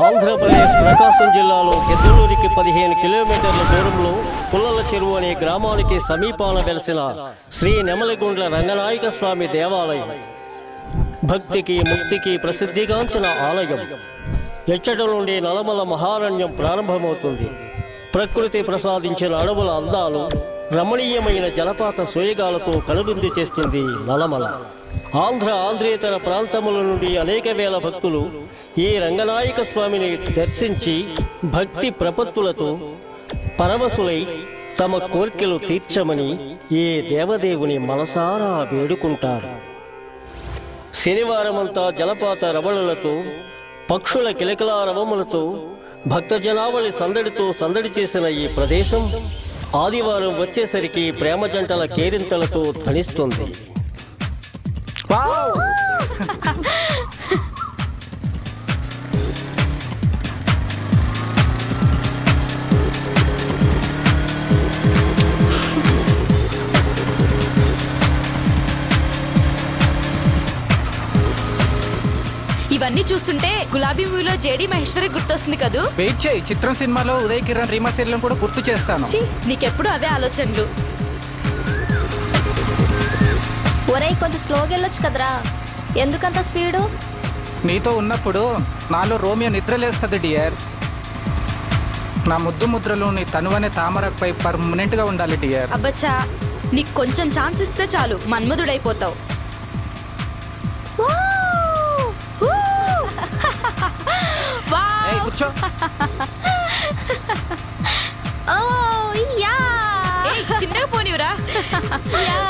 ఆంధ్రప్రదేశ్ ప్రకాశం జిల్లాలో గిద్దలూరికి పదిహేను కిలోమీటర్ల దూరంలో పుల్లల చెరువు అనే గ్రామానికి సమీపాన వెలసిన శ్రీ నెమలిగుండ్ల రంగనాయక స్వామి దేవాలయం భక్తికి ముక్తికి ప్రసిద్ధిగాంచిన ఆలయం ఎచ్చట నుండి నలమల మహారణ్యం ప్రారంభమవుతుంది ప్రకృతి ప్రసాదించిన అడవుల అందాలు రమణీయమైన జలపాత సోయగాలతో కనువిందు చేస్తుంది నలమల ఆంధ్ర ఆంధ్రేతర ప్రాంతముల నుండి అనేక వేల భక్తులు ఈ రంగనాయక స్వామిని దర్శించి భక్తి ప్రపత్తులతో పరవశులై తమ కోర్కెలు తీర్చమని ఈ దేవదేవుని మనసారా వేడుకుంటారు శనివారమంతా జలపాత రవళలతో పక్షుల కిలకిలా రవములతో భక్త జనావళి సందడితో సందడి చేసిన ఈ ప్రదేశం ఆదివారం వచ్చేసరికి ప్రేమ జంటల కేరింతలతో ధ్వనిస్తుంది ఇవన్నీ చూస్తుంటే గులాబీ మూవీలో జేడి మహేశ్వరి గుర్తొస్తుంది కదూ వెయిట్ చేయి చిత్రం సినిమాలో ఉదయ్ కిరణ్ రీమా సీరియల్ కూడా గుర్తు చేస్తాను ఛీ, నీకెప్పుడు అవే ఆలోచనలు ఒరేయ్ కొంచెం స్లోగా వెళ్ళొచ్చు కదరా ఎందుకంత స్పీడు నీతో ఉన్నప్పుడు నాలో రోమియో నిద్రలేస్తుంది డియర్ నా ముద్దు ముద్రలు నీ తనువనే తామరపై పర్మనెంట్ గా ఉండాలి డియర్ అబ్బచ్చా నీకు కొంచెం ఛాన్స్ ఇస్తే చాలు మన్మధుడైపోతావు వావ్! ఏయ్, కూర్చో ఓ యా ఏయ్, కిందకి పోనివ్వరా యా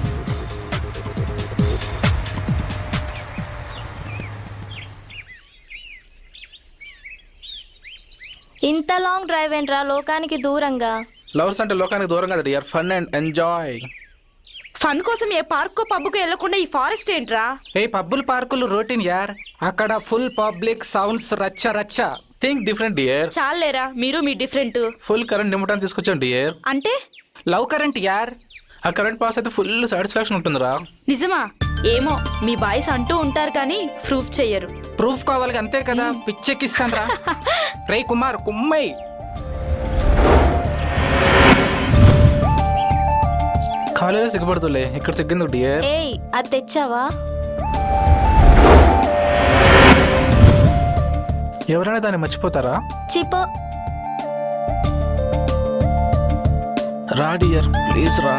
ఇంత లాంగ్ డ్రైవ్ ఏంట్రా లోకానికి దూరంగా లవర్స్ అంటే లోకానికి దూరం కదా dear fun and enjoy fun కోసం ఏ పార్కో పబ్బుకో వెళ్లకుండా ఈ ఫారెస్ట్ ఏంట్రా ఏ పబ్బులు పార్కులు రొటీన్ యార్ అక్కడ ఫుల్ పబ్లిక్ సౌండ్స్ రచ్చ రచ్చ థింక్ డిఫరెంట్ డియర్ చాలేరా మీరు మీ డిఫరెంట్ ఫుల్ కరెంట్ నిమ్మటాన్ని తీసుకొచ్చాం డియర్ అంటే లవ్ కరెంట్ యార్ ఆ కరెంట్ పాస్ అయితే ఫుల్ సాటిస్ఫాక్షన్ ఉంటుందిరా నిజమా ఏమో మీ బాయ్స్ అంటూ ఉంటారు కానీ ప్రూఫ్ చెయ్యరు ప్రూఫ్ కావాలి అంతే కదా పిచ్చెక్కిస్తాను రా రే కుమార్ కుమ్మై కాలేజీ సిగ్గుపడుతులే ఇక్కడ సిగ్గింది డియర్ ఏయ్ అది తెచ్చావా ఎవరైనా దాన్ని మర్చిపోతారా చిపో రా డియర్ ప్లీజ్ రా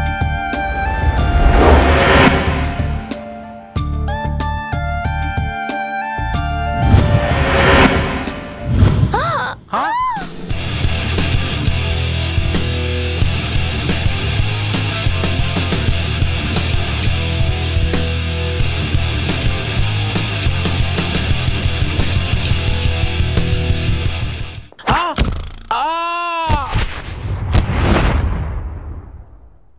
హా? ఆ! ఆ!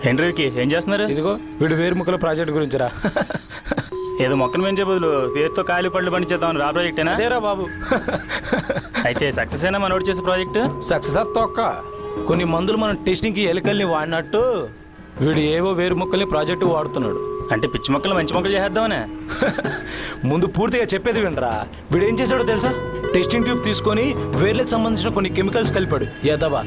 హెన్రీకి ఏం చేస్తున్నారు ఇదిగో వీడు వేరు ముక్కల ప్రాజెక్ట్ గురించిరా ఏదో మొక్కను పెంచే బదులు పేరుతో కాయలు పళ్ళు పండించేద్దాం రా ప్రాజెక్టేనా అదేరా బాబు అయితే సక్సెస్ అయినా మనోడు చేసే ప్రాజెక్ట్ సక్సెస్ తొక్క కొన్ని మందులు మనం టెస్టింగ్కి ఎలుకల్ని వాడినట్టు వీడు ఏవో వేరు ముక్కల్ని ప్రాజెక్టు వాడుతున్నాడు అంటే పిచ్చి మొక్కలు మంచి మొక్కలు చేద్దామనే ముందు పూర్తిగా చెప్పేది వినరా వీడు ఏం చేశాడో తెలుసా టెస్టింగ్ ట్యూబ్ తీసుకొని వేర్లకు సంబంధించిన కొన్ని కెమికల్స్ కలిపాడు యదవా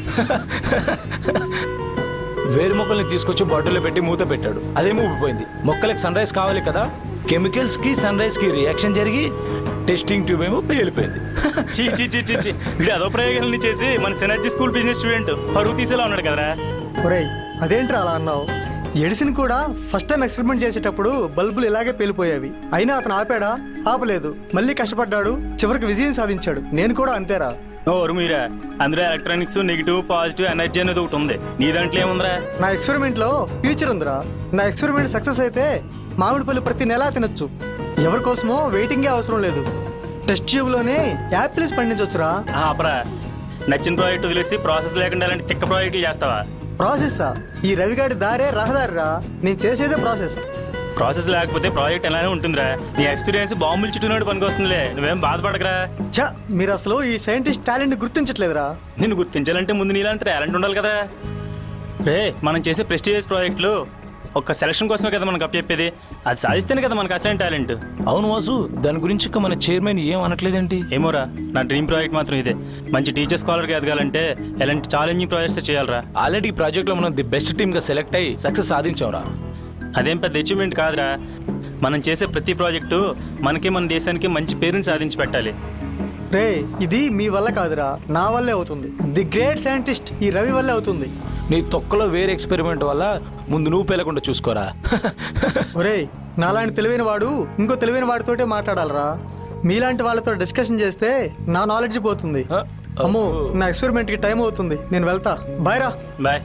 వేరు మొక్కల్ని తీసుకొచ్చి బాటిల్లో పెట్టి మూత పెట్టాడు అదే ఊపిపోయింది మొక్కలకి సన్ రైజ్ కావాలి కదా కెమికల్స్ కి సన్ రైజ్ కి రియాక్షన్ జరిగి టెస్టింగ్ ట్యూబ్ ఏమో పేలిపోయింది చీ చీ చీ చీ చీ వీడు అదో ప్రయోగాలని చేసి మన సినర్జీ స్కూల్ బిజినెస్ స్టూడెంట్ పరువు తీసేలా ఉన్నాడు కదరా ఒరేయ్ అదేంట్రా అలా అన్నావు ఎడిసిన్ కూడా ఫస్ట్ టైం ఎక్స్పెరిమెంట్ చేసేటప్పుడు బల్బులు ఇలాగే పేలిపోయేవి అయినా అతను ఆపాడా ఆపలేదు మళ్ళీ కష్టపడ్డాడు చివరికి విజయం సాధించాడు నేను కూడా అంతేరా ఓరు మీరా అందులో ఎలక్ట్రానిక్స్ నెగిటివ్ పాజిటివ్ ఎనర్జీ అనేది ఒకటి ఉంది నీ దాంట్లో ఏముందిరా నా ఎక్స్పెరిమెంట్ లో ఫ్యూచర్ ఉందిరా నా ఎక్స్పెరిమెంట్ సక్సెస్ అయితే మామిడి పళ్ళు ప్రతి నెలా తినొచ్చు ఎవరి కోసమో వెయిటింగే అవసరం లేదు టెస్ట్ ట్యూబ్ లోనే యాపిల్స్ పండించవచ్చురా ఆ, అపరా నచ్చిన ప్రాజెక్ట్ వదిలేసి ప్రాసెస్ లేకుండా అలాంటి తిక్క ప్రాజెక్టులు చేస్తావా ప్రాసెస్ ఈ రవిగాడి దారే రహదారిరా నేను చేసేదే ప్రాసెస్ ప్రాసెస్ లేకపోతే ప్రాజెక్ట్ ఎలానే ఉంటుందిరా నీ ఎక్స్పీరియన్స్ బాంబులు చుట్టూనాడు పనికొస్తుందిలే నువ్వేం బాధపడకరా చా మీరు అసలు ఈ సైంటిస్ట్ టాలెంట్ గుర్తించట్లేదురా నిన్ను గుర్తించాలంటే ముందు నీలాంటి టాలెంట్ ఉండాలి కదా రే మనం చేసే ప్రెస్టీజియస్ ప్రాజెక్టులు ఒక్క సెలక్షన్ కోసమే కదా మనకు చెప్పేది అది సాధిస్తేనే కదా మనకు అసలు టాలెంట్ అవును వాసు దాని గురించి ఇంకా మన చైర్మన్ ఏం అనట్లేదేంటి ఏమోరా నా డ్రీమ్ ప్రాజెక్ట్ మాత్రం ఇదే మంచి టీచర్ స్కాలర్గా ఎదగాలంటే ఎలాంటి ఛాలెంజింగ్ ప్రాజెక్ట్స్ చేయాలరా ఆల్రెడీ ఈ ప్రాజెక్ట్ లో మనం ది బెస్ట్ టీమ్ గా సెలెక్ట్ అయ్యి సక్సెస్ సాధించాంరా అదేం పెద్ద అచీవ్మెంట్ కాదురా మనం చేసే ప్రతి ప్రాజెక్టు మనకి మన దేశానికి మంచి పేరుని సాధించి పెట్టాలి రే ఇది మీ వల్ల కాదురా నా వల్లే అవుతుంది ది గ్రేట్ సైంటిస్ట్ ఈ రవి వల్లే అవుతుంది నీ తొక్కలో వేరే ఎక్స్పెరిమెంట్ వల్ల ముందు నువ్వు పేలకుండా చూసుకోరా ఒరేయ్ నాలాంటి తెలివైన వాడు ఇంకో తెలివైన వాడితోటే మాట్లాడాలరా మీలాంటి వాళ్ళతో డిస్కషన్ చేస్తే నా నాలెడ్జ్ పోతుంది అమ్మో నా ఎక్స్పెరిమెంట్ కి టైం అవుతుంది నేను వెళ్తా బాయ్ రా బాయ్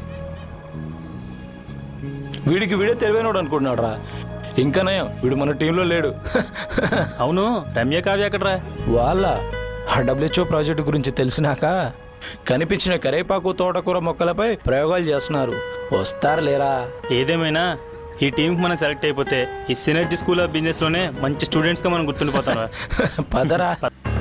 వీడికి వీడే తెలివైనడు అనుకుంటున్నాడు రా ఇంకా నయం వీడు మన టీంలో లేడు అవును రమ్య కావ్య ఎక్కడరా వాళ్ళ ఆ డబ్ల్యూహెచ్ఓ ప్రాజెక్టు గురించి తెలిసినాక కనిపించిన కరేపాకు తోటకూర మొక్కలపై ప్రయోగాలు చేస్తున్నారు వస్తారు లేరా ఏదేమైనా ఈ టీంకి మనం సెలెక్ట్ అయిపోతే ఈ సినర్జీ స్కూల్ ఆఫ్ బిజినెస్ లోనే మంచి స్టూడెంట్స్ గా మనం గుర్తుండిపోతాం పదరా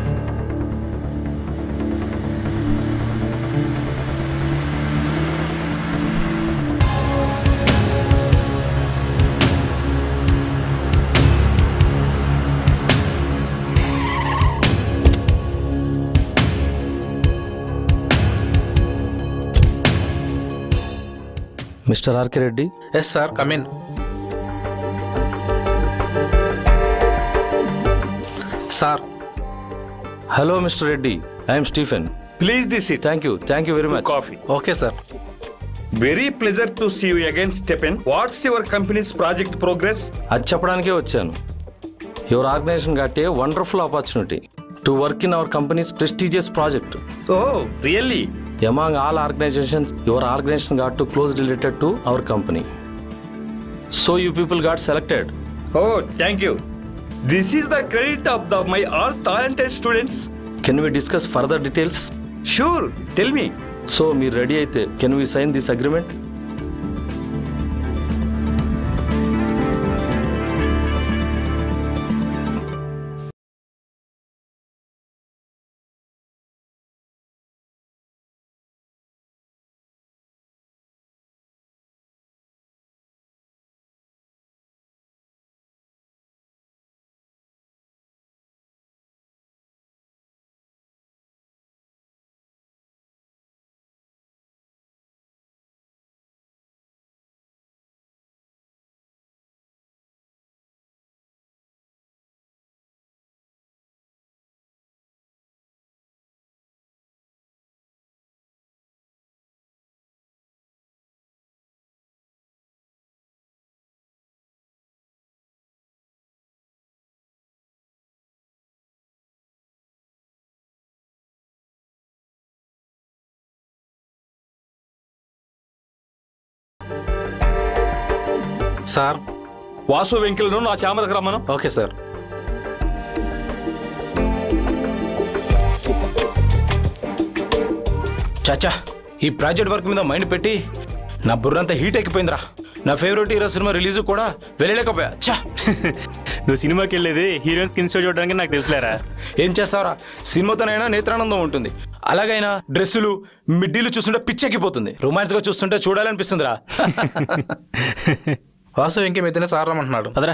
mister R K Reddy yes sir come in sir hello mister Reddy I'm Stephen Please this seat. Thank you thank you very much Coffee. Okay sir Very pleasure to see you again, Stephen. What's your company's project progress? అది చెప్పడానికే వచ్చాను your organisation got a wonderful opportunity to work in our company's prestigious project Oh, really? Among all organisations your organisation got to close related to our company so you people got selected Oh, thank you. This is the credit of the my all talented students. Can we discuss further details Sure, tell me. So మీరు ready అయితే can we sign this agreement sir Vasu వెంకలను నా చామరకు రమ్మను okay sir చాచా ఈ project work మీద mind పెట్టి నా బుర్రంతా హీట్ ఎక్కిపోయిందిరా నా ఫేవరెట్ హీరో సినిమా రిలీజ్ కూడా వెళ్ళలేకపోయా ఛా నువ్వు సినిమాకి వెళ్ళేది హీరోయిన్స్ కిన్ షో చూడడానికి నాకు తెలుసులేరా ఏం చేస్తావరా సినిమాతోనైనా నేత్రానందం ఉంటుంది అలాగైనా డ్రెస్సులు మిడ్డీలు చూస్తుంటే పిచ్చెక్కిపోతుంది రొమాన్స్ గా చూస్తుంటే చూడాలనిపిస్తుందిరా వాసు ఇంకే మితిని సార్ రమ్మంటున్నాడు అదరా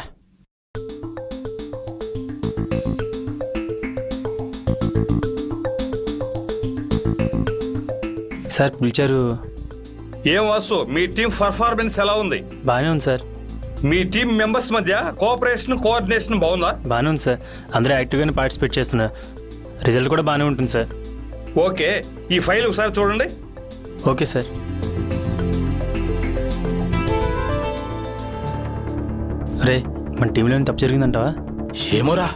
సార్ పిలిచారు ఏం వాసు మీ టీం పర్ఫార్మెన్స్ ఎలా ఉంది బాగానే ఉంది సార్ మీ టీం మెంబర్స్ మధ్య కోఆపరేషన్ కోఆర్డినేషన్ బాగుందా బాగానే ఉంది సార్ అందరూ యాక్టివ్గానే పార్టిసిపేట్ చేస్తున్నారు రిజల్ట్ కూడా బాగానే ఉంటుంది సార్ ఓకే ఈ ఫైల్ ఒకసారి చూడండి ఓకే సార్ రే మన టీంలో ఏమైనా తప్పు జరిగిందంటావా ఏమోరా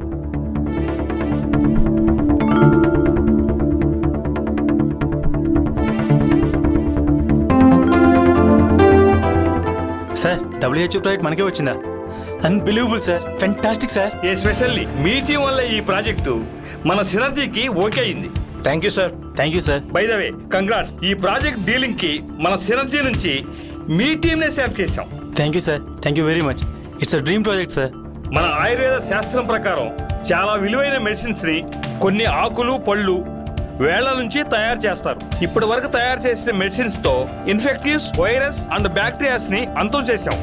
సార్ డబ్ల్యూహెచ్ఓ ప్రాజెక్ట్ మనకే వచ్చిందా unbelievable sir fantastic sir especially మీ టీం వల్ల ఈ ప్రాజెక్టు మన సినర్జీకి ఓకే అయింది thank you sir thank you sir by the way congrats ఈ ప్రాజెక్ట్ డీలింగ్ కి మన సినర్జీ నుంచి మీ టీంనే సెలెక్ట్ చేశాం thank you sir thank you very much it's a dream project sir మన ఆయుర్వేద శాస్త్రం ప్రకారం చాలా విలువైన మెడిసిన్స్ ని కొన్ని ఆకులు పళ్ళు వేళ్ల నుంచి తయారు చేస్తారు ఇప్పటి వరకు తయారు చేసిన మెడిసిన్స్ తో ఇన్ఫెక్టివ్స్ వైరస్ అండ్ బ్యాక్టీరియాస్ ని అంతం చేశాం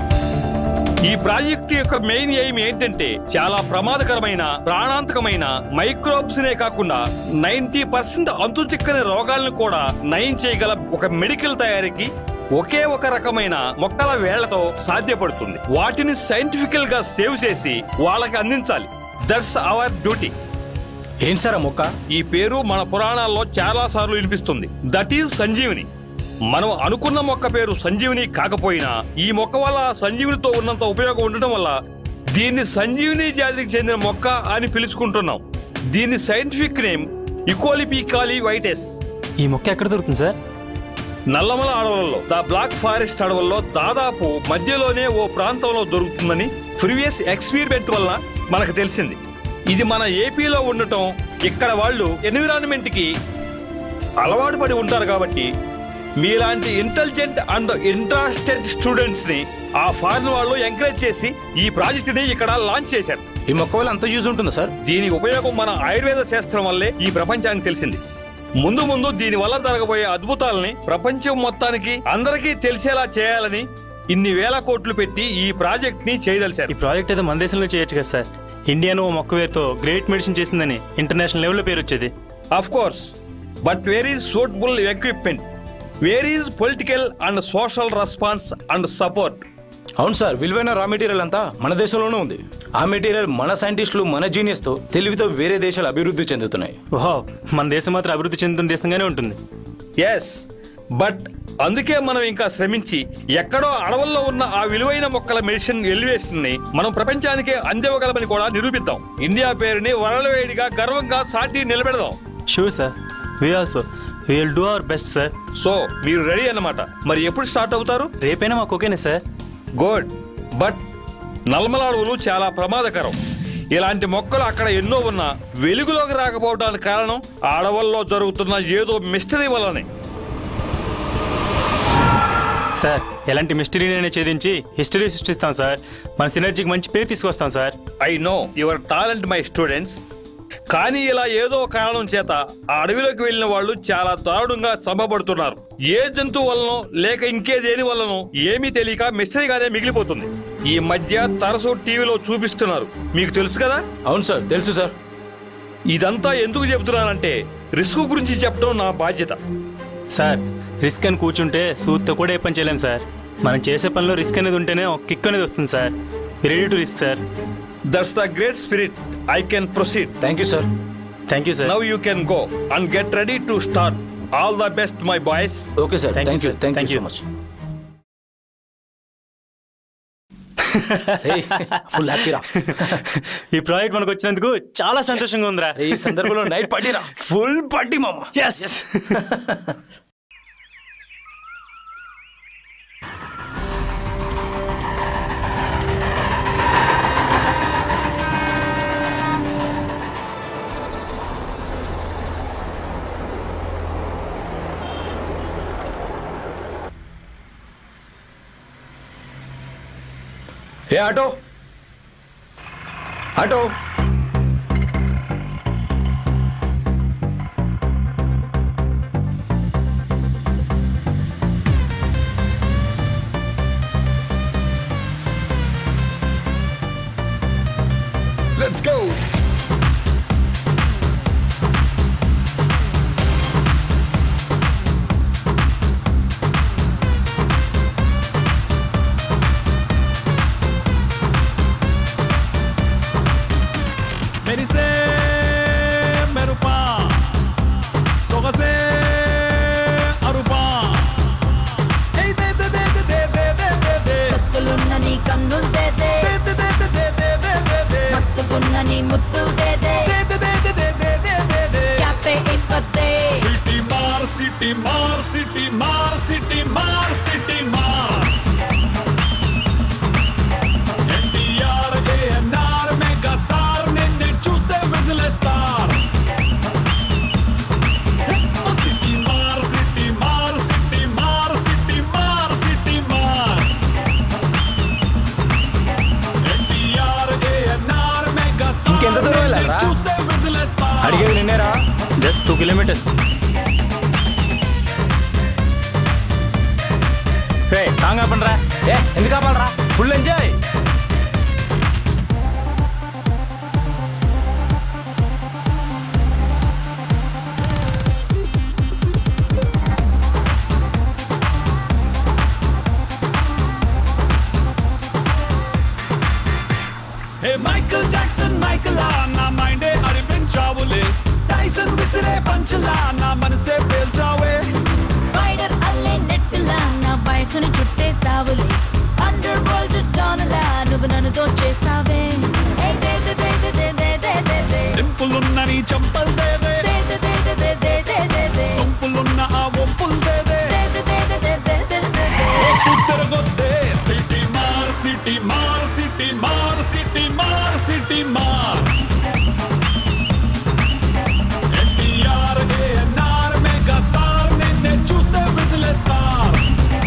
ఈ ప్రాజెక్టు యొక్క మెయిన్ ఎయిమ్ ఏంటంటే చాలా ప్రమాదకరమైన ప్రాణాంతకమైన మైక్రోబ్స్ నే కాకుండా నైన్టీ పర్సెంట్ అంతు చిక్కని రోగాలను కూడా నయం చేయగల ఒక మెడికల్ తయారీకి ఒకే ఒక రకమైన మొక్కల వేళ్లతో సాధ్యపడుతుంది వాటిని సైంటిఫికల్ గా సేవ్ చేసి వాళ్ళకి అందించాలి దట్స్ అవర్ డ్యూటీ ఏం సార్ ఆ మొక్క ఈ పేరు మన పురాణాల్లో చాలా సార్లు వినిపిస్తుంది దట్ ఈజ్ సంజీవిని మనం అనుకున్న మొక్క పేరు సంజీవిని కాకపోయినా ఈ మొక్క వల్ల సంజీవినితో ఉన్నంత ఉపయోగం ఉండటం వల్ల దీన్ని సంజీవిని జాతికి చెందిన మొక్క అని పిలుచుకుంటున్నాం దీని సైంటిఫిక్ నేమ్ ఇకోలిపికాలి వైటెస్ ఈ మొక్క ఎక్కడ దొరుకుతుంది సార్ నల్లమల అడవులలో ద బ్లాక్ ఫారెస్ట్ అడవుల్లో దాదాపు మధ్యలోనే ఓ ప్రాంతంలో దొరుకుతుందని ప్రీవియస్ ఎక్స్పీరిమెంట్ వల్ల మనకు తెలిసింది ఇది మన ఏపీలో ఉండటం ఇక్కడ వాళ్ళు ఎన్విరాన్మెంట్ కి అలవాటు పడి ఉంటారు కాబట్టి మీలాంటి ఇంటెలిజెంట్ అండ్ ఇంట్రెస్టెడ్ స్టూడెంట్స్ ని ఆ ఫారెన్ వాళ్ళు ఎంకరేజ్ చేసి ఈ ప్రాజెక్ట్ ని ఇక్కడ లాంచ్ చేశారు ఈ మొక్క వల్ల అంత యూజ్ ఉంటుందా సార్ దీని ఉపయోగం మన ఆయుర్వేద శాస్త్రం వల్లే ఈ ప్రపంచానికి తెలిసింది ముందు ముందు దీని వల్ల జరగబోయే అద్భుతాలని ప్రపంచం మొత్తానికి అందరికీ తెలిసేలా చేయాలని ఇన్ని వేల కోట్లు పెట్టి ఈ ప్రాజెక్ట్ ని చేయదలిచారు ఈ ప్రాజెక్ట్ ఏదో మన దేశంలో చేయొచ్చు కదా సార్ ఇండియాను ఓ మొక్క వేరుతో గ్రేట్ మెడిసిన్ చేసిందని ఇంటర్నేషనల్ లెవెల్లో పేరు వచ్చేది of course but where is suitable equipment where is political and social response and support అవును సార్ విలువైన రా మెటీరియల్ అంతా మన దేశంలోనే ఉంది ఆ మెటీరియల్ మన సైంటిస్టులు మన జీనియస్ తో తెలివితో వేరే దేశాలు అభివృద్ధి చెందుతున్నాయి ఓహో మన దేశం మాత్రం అభివృద్ధి చెందుతున్న దేశంగానే ఉంటుంది ఎస్ బట్ అందుకే మనం ఇంకా శ్రమించి ఎక్కడో అడవుల్లో ఉన్న ఆ విలువైన మొక్కల మెడిసిన్ ఎలివేషన్ ని మనం ప్రపంచానికే అందివ్వగలమని కూడా నిరూపిద్దాం ఇండియా పేరుని వరలవేడిగా గర్వంగా సాటి నిలబెడదాం sure sir we also we will do our best sir so మీరు రెడీ అన్నమాట మరి ఎప్పుడు స్టార్ట్ అవుతారు రేపైనా మాకు ఓకేనే సార్ గుడ్ బట్ నల్మల అడవులు చాలా ప్రమాదకరం ఇలాంటి మొక్కలు అక్కడ ఎన్నో ఉన్నా వెలుగులోకి రాకపోవడానికి కారణం ఆ అడవుల్లో జరుగుతున్న ఏదో మిస్టరీ వల్లనే సార్ ఎలాంటి మిస్టరీని ఛేదించి హిస్టరీ సృష్టిస్తాం సార్ మన సినర్జీకి మంచి పేరు తీసుకొస్తాం sir I know your talent my students కానీ ఇలా ఏదో కారణం చేత ఆ అడవిలోకి వెళ్ళిన వాళ్ళు చాలా దారుణంగా చంపబడుతున్నారు ఏ జంతువు వలనో లేక ఇంకే దేని వలనో ఏమీ తెలియక మిస్టరీగానే మిగిలిపోతుంది ఈ మధ్య తరచూ టీవీలో చూపిస్తున్నారు మీకు తెలుసు కదా అవును సార్ తెలుసు సార్ ఇదంతా ఎందుకు చెబుతున్నానంటే రిస్క్ గురించి చెప్పడం నా బాధ్యత సార్ రిస్క్ అని కూర్చుంటే సూత్తో కూడా ఏ పని చేయలేం సార్ మనం చేసే పనిలో రిస్క్ అనేది ఉంటేనే ఒక కిక్ అనేది వస్తుంది sir ready to risk sir that's the great spirit I can proceed thank you sir thank you sir now you can go and get ready to start all the best my boys okay sir Thank you, thank you sir. Thank Thank you you. So much full హ్యాపీరా ఈ project మనకు వచ్చినందుకు చాలా సంతోషంగా ఉందిరా ఈ సందర్భంలో night పార్టీరా ఫుల్ పార్టీ మామ ఎస్ ఏ ఆటో ఆటో Let's go. మెరిసే మెరుపా సొగసే అరుపా ఏయ్ దే దే దే దే దే దే దే దే కత్తులున్న నీ కన్నులు దేదే మత్తుకున్న నీ ముత్తులు దేదే క్యాపే ఇప్పతే సిటీ మార్ సిటీ మార్ సిటీ మార్ సిటీ మార్ సిటీ మార్ ఎన్టీఆర్ ఏఎన్ఆర్ మెగా స్టార్ నిన్ను చూస్తే విజిలేస్తారు సిటీ మార్ సిటీ మార్ సిటీ మార్ సిటీ మార్ సిటీ మార్ ఎన్టీఆర్ ఏఎన్ఆర్ మెగా స్టార్ ఇంకెంత దూరం వెళ్ళాలా? చూస్తే విజిలేస్తారు అడిగేది నిన్నేరా జస్ట్ టూ కిలోమీటర్స్ రే సాంగ్ ఆపండి రా ఏ ఎందుకు ఆపాలరా full enjoy hey Michael Jackson మైకలా నా మైండే అరిపించావులే టైసన్ విసిరే పంచలా నా మనసే పేల్చావే స్పైడర్ అల్లే నెట్టులా నా వయసుని చుట్టేసావులే అండర్ వరల్డ్ డానలా నువ్వు నన్ను దోచేసావే ఏయ్ దే దే దే దే దే దే దే దే దే డింపులున్న నీ చంపల్ దేదే దే దే దే దే దే దే దే దే దే సొంపులున్న ఆ ఒప్పుల్ దేదే దే దే దే దే దే దే దే దే వస్తు తిరగొద్దే సిటీ మార్ సిటీ మార్ సిటీ మార్ సిటీ మార్ సిటీ మార్ ఎన్టీఆర్ ఏఎన్ఆర్ మెగా స్టార్ నిన్నే చూస్తే విజిలేస్తారు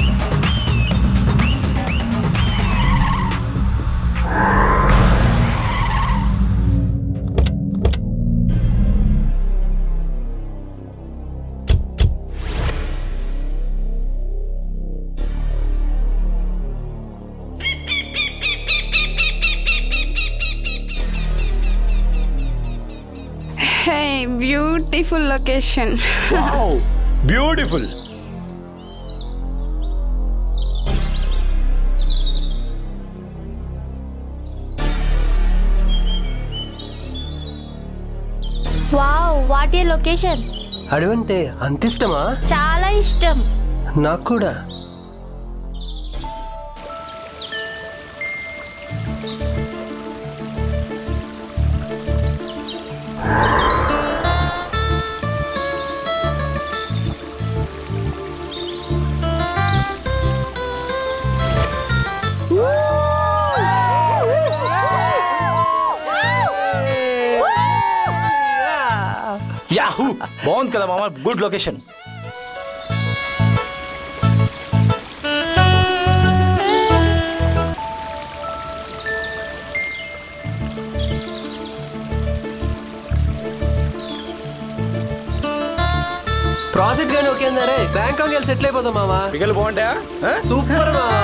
Hey, beautiful location. Beautiful wow what a location అడవంటే అంత ఇష్టమా చాలా ఇష్టం నాకు కూడా యాహూ బాగుంది కదా మామ గుడ్ లొకేషన్ ప్రాజెక్ట్ గానీ ఓకే అన్నారే బ్యాంకాక్ వెళ్ళి సెటిల్ అయిపోతాం మామా పిగలు బాగుంటాయా ఆ? సూపర్ మామా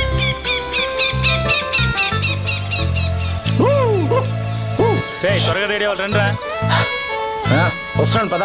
రే త్వరగా రెడీ అవ్వాలి రండి రా ఆ, వస్తున్నాను పదా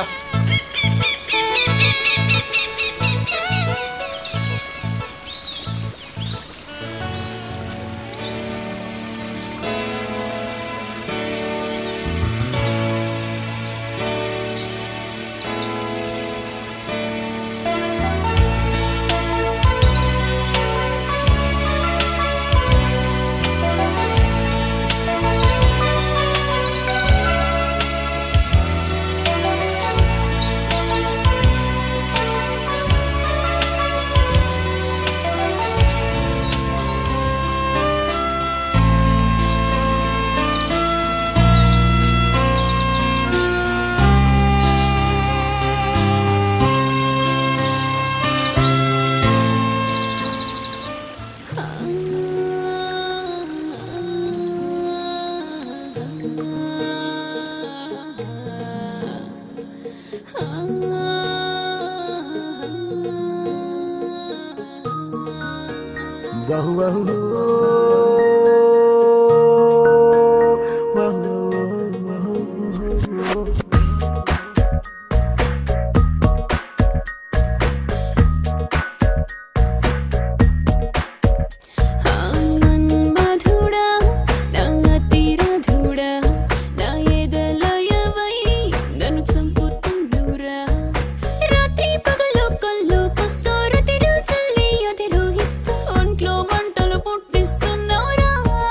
మధుడా నా తీరధుడా నా ఎదలయవై నన్ను చంపుతుందురా రాత్రి పగలు కల్లోకొస్తా రతిడు చల్లి అధిరోహిస్తూ ఒంట్లో మంటలు పుట్టిస్తున్నారా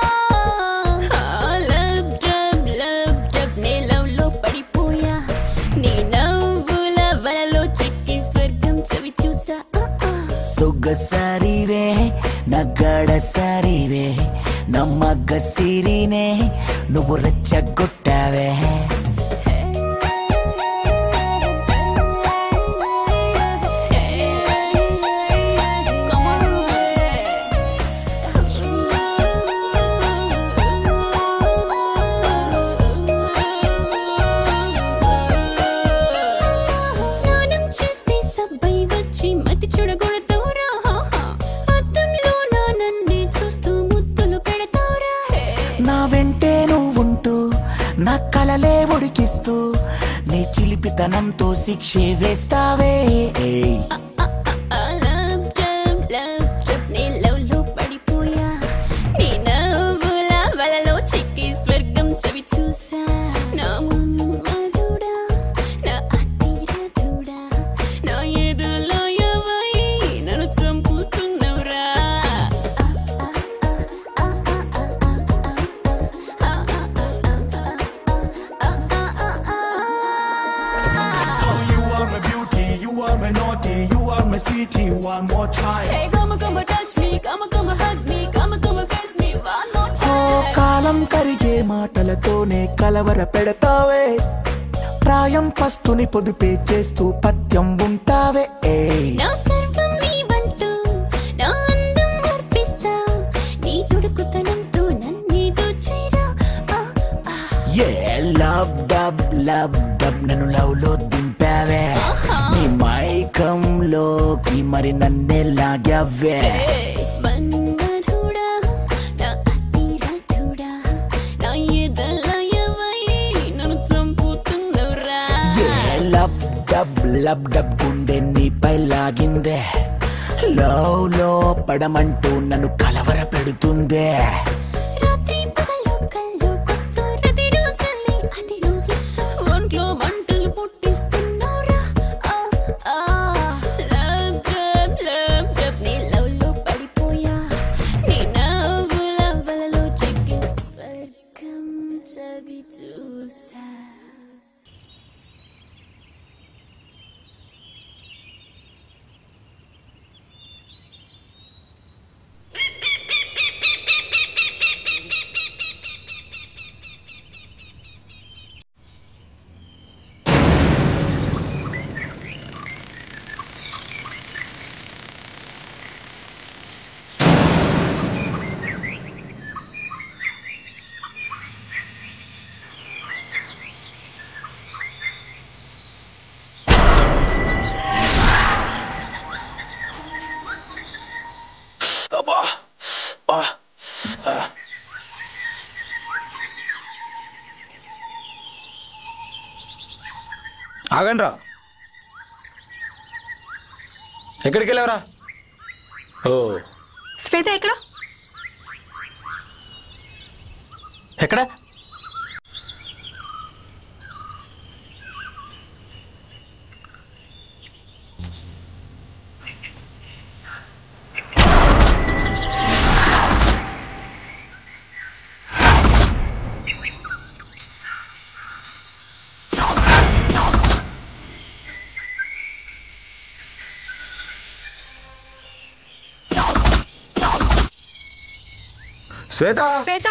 లవ్ డబ్ లవ్ డబ్ నే లవ్ లో పడిపోయా నీ నవ్వుల వలలో చిక్కి స్వర్గం చవి చూసా ಸೊಗಸಾರಿವೆ ನಗ್ಗಡ ಸಾರಿವೆ ನಮ್ಮಗ್ಗ ಸಿರಿನೆ నువ్వు రెచ్చగొట్టావే స్నానం చేస్తే సబ్బై వచ్చి మతి చెడగొడతావురా అద్దంలో నా నన్నే చూస్తూ ముద్దులు పెడతావురా నా వెంటే నువ్వుంటూ నా కలలే ఉడికిస్తూ నీ చిలిపితనంతో శిక్షే వేస్తావే ఏయ్. లవ్ డబ్ లవ్ డబ్ నీ లవ్ లో పడిపోయా నీ నవ్వుల వలలో చిక్కి స్వర్గం చవి చూసా నా మధుడా నా అతీరధుడా నా ఎదులో ఎవై నన్ను చంపుతున్నవురా You are my beauty, you are my naughty, you are my sweetie. One more time. Hey, come on, come on, touch me, come on, come on, hug me, come on, come on, kiss me one more oh time. కాలం కరిగే మాటలతోనే కలవర పెడతావే ప్రాయం పస్తుని పొదుపే చేస్తూ పత్యం ఉంటావే ఏయ్. నా సర్వం నీవంటూ నా అందం అర్పిస్తా నీ తుడుకుతనంతో నన్నేదో చేరా ఏ లవ్ డబ్ లవ్ డబ్ నన్ను లవ్ లో దింపావే నీ మైకంలోకి మరి నన్నే లాగావే మన్మధుడా నా అతిరథుడా నా ఎదలయవై నన్ను చంపుతున్నవురా ఏ లబ్ డబ్ లబ్ డబ్ గుండె నీపై లాగిందే లవ్ లో పడమంటూ నన్ను కలవర పెడుతుందే రాత్రి పగలు కల్లోకొస్తూ ప్రతిరోజుల్ని అతిరోహిస్తూ ఒంట్లో మంటలు పుట్టిస్తున్నావురా ఆ, ఆ. లవ్ డబ్ లవ్ డబ్ నీ లవ్ లో పడిపోయా నీ నవ్వుల వలలో చిక్కి స్వర్గం చవి చూసా ఆగండి రా ఎక్కడికి వెళ్ళావరా ఓ శ్వేత ఎక్కడ ఎక్కడ శ్వేత శ్వేత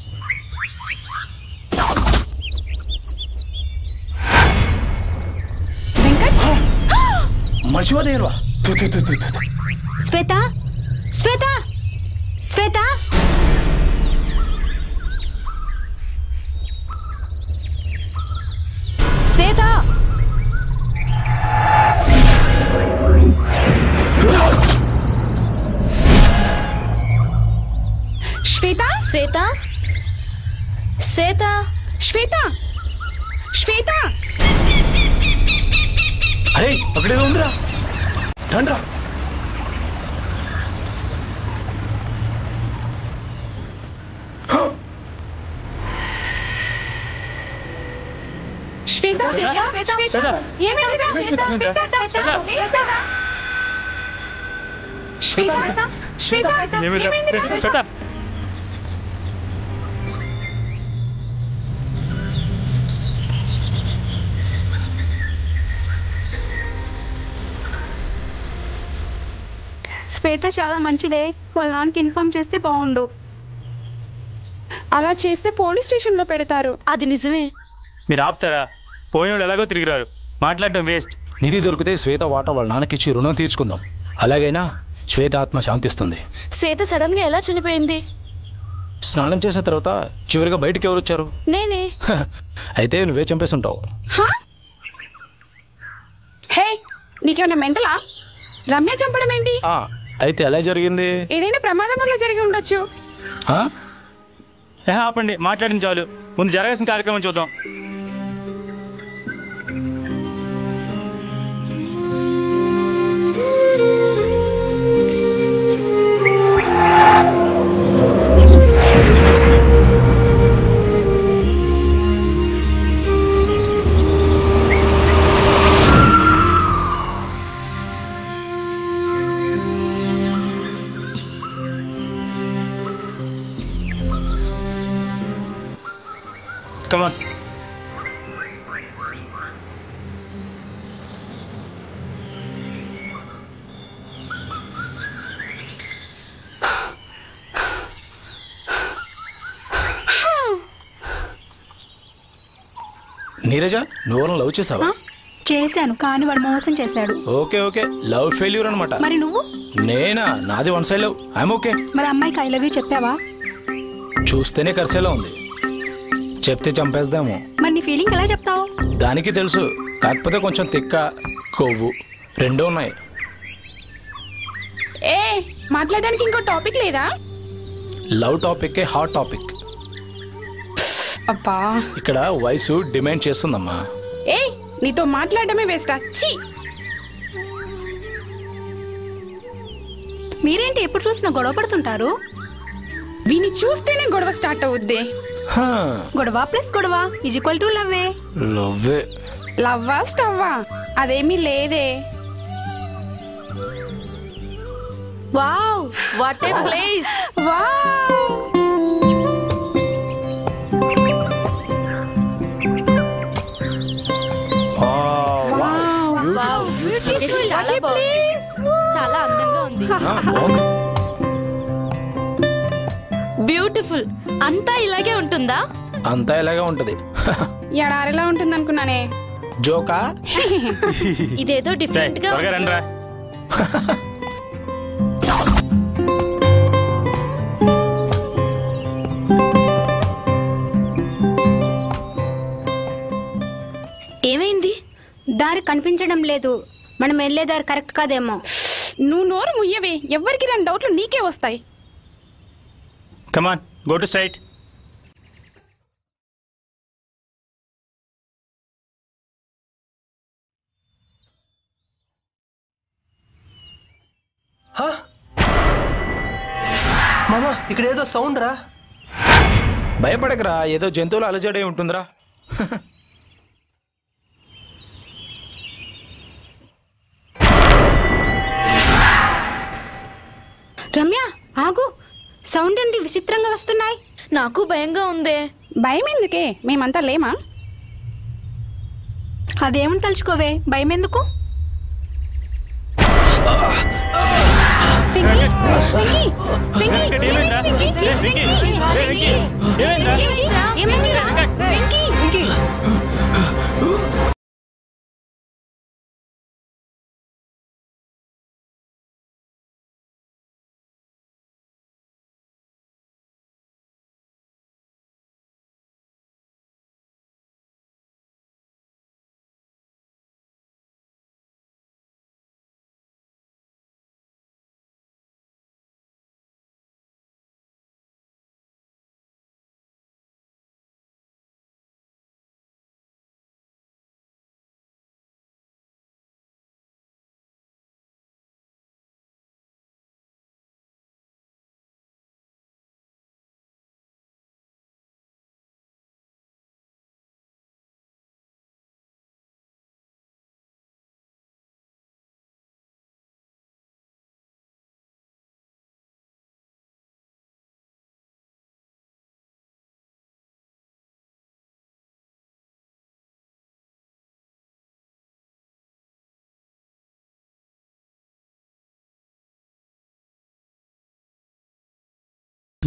మర్చిపోదేనువా శ్వేత శ్వేత శ్వేత శ్వేత శ్వేత శ్వేత శ్వేత శ్వేత అరే అక్కడేదో ఉందిరా రండ్రా శ్వేత శ్వేత శ్వేత ఏమైందిరా శ్వేత శ్వేత శ్వేత ఏమైందిరా శ్వేత చాలా మంచిదే వాళ్ళ నాన్నకి ఇన్ఫార్మ్ చేస్తే బాగుండు అలా చేస్తే పోలీస్ స్టేషన్లో పెడతారు అది నిజమే మీరు ఆపుతారా పోయిన వాళ్ళు ఎలాగో తిరిగిరారు మాట్లాడటం వేస్ట్ నిధి దొరికితే శ్వేత వాట వాళ్ళ నాన్నకిచ్చి రుణం తీర్చుకుందాం అలాగైనా శ్వేత ఆత్మ శాంతిస్తుంది శ్వేత సడన్ గా ఎలా చనిపోయింది స్నానం చేసిన తర్వాత చివరిగా బయటికి ఎవరు వచ్చారు నేనే అయితే నువ్వే చంపేసి ఉంటావు హే నీకేమైనా మెంటలా రమ్య చంపడం ఏంటి ఆ, అయితే ఎలా జరిగింది ఏదైనా ప్రమాదం వల్ల జరిగి ఉండొచ్చు ఆ? ఏ ఆపండి మాట్లాడింది చాలు ముందు జరగాల్సిన కార్యక్రమం చూద్దాం కమాన్ నీరజ నువ్వు లవ్ చేసావా చేశాను కానీ వాడు మోసం చేశాడు ఓకే ఓకే లవ్ ఫెయిల్యూర్ అనమాట మరి నువ్వు నేనా నాది one side love I'm okay మరి అమ్మాయికి ఐ లవ్ యూ చెప్పావా చూస్తేనే కరిసేలా ఉంది చెప్తే చంపేద్దాము మరి నీ ఫీలింగ్ ఎలా చెప్తావు దానికి తెలుసు కాకపోతే కొంచెం తిక్క కొవ్వు రెండూ ఉన్నాయి ఏ మాట్లాడడానికి ఇంకో టాపిక్ లేదా లవ్ టాపిక్ హాట్ టాపిక్ అబ్బా ఇక్కడ వయసు డిమాండ్ చేస్తుందమ్మా ఏ నీతో మాట్లాడడమే వేస్టా ఛీ మీరేంటి ఎప్పుడు చూసినా గొడవ పడుతుంటారు వీని చూస్తేనే గొడవ స్టార్ట్ అవుద్ది గొడవ ప్లస్ గొడవ ఈజ్ ఈక్వల్ టు లవ్వే లవ్వే లవ్వా స్టవ్వా అదేమీ లేదే వావ్ వాట్ ఏ ప్లేస్ చాలా బాగుంది చాలా అందంగా ఉంది బ్యూటిఫుల్ అంతా ఇలాగే ఉంటుందా అంతా ఇలాగే ఉంటది ఎడారిలా ఉంటుంది అనుకున్నానే జోకా ఇదేదో డిఫరెంట్ గా త్వరగా ఉంది. రండిరా ఏమైంది దారి కనిపించడం లేదు మనం వెళ్ళే దారి కరెక్ట్ కాదేమో నువ్వు నోరు ముయ్యవే ఎవ్వరికి రెండు డౌట్లు నీకే వస్తాయి కమాన్ గో టు స్ట్రైట్ మామా ఇక్కడ ఏదో సౌండ్ రా భయపడకరా ఏదో జంతువులు అలజడే ఉంటుందిరా రమ్య ఆగు సౌండ్ అండి విచిత్రంగా వస్తున్నాయి నాకు భయంగా ఉందే భయం ఎందుకే మేమంతా లేమా అదేమని తలుచుకోవే భయం ఎందుకు వెంకీ వెంకీ వెంకీ ఏమైందా? వెంకీ ఏ, వెంకీ, ఏ, వెంకీ, ఏమైందా? ఏమైందిరా వెంకీ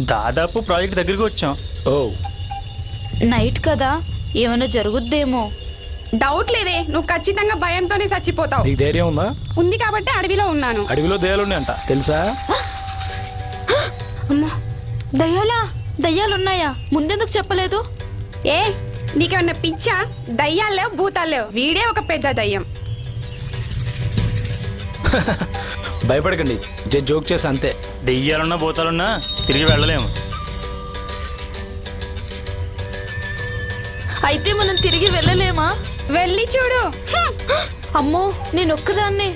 దాదాపు ప్రాజెక్ట్ దగ్గరికి వచ్చాం ఓ నైట్ కదా ఏమైనా జరుగుద్దేమో డౌట్ లేదే నువ్వు ఖచ్చితంగా భయంతోనే చచ్చిపోతావు నీకు ధైర్యం ఉందా ఉంది కాబట్టి అడవిలో ఉన్నాను అడవిలో దయాలున్నాయంట తెలుసా అమ్మా దయ్యాలా దయ్యాలున్నాయా ముందెందుకు చెప్పలేదు ఏ నీకేమన్నా పిచ్చా దయ్యాలు లేవు భూతాలు లేవు వీడే ఒక పెద్ద దయ్యం భయపడకండి జస్ట్ జోక్ చేసి అంతే దెయ్యాలున్నా భూతాలున్నా తిరిగి వెళ్ళలేము అయితే మనం తిరిగి వెళ్ళలేమా వెళ్ళి చూడు అమ్మో నేను ఒక్కదాన్నే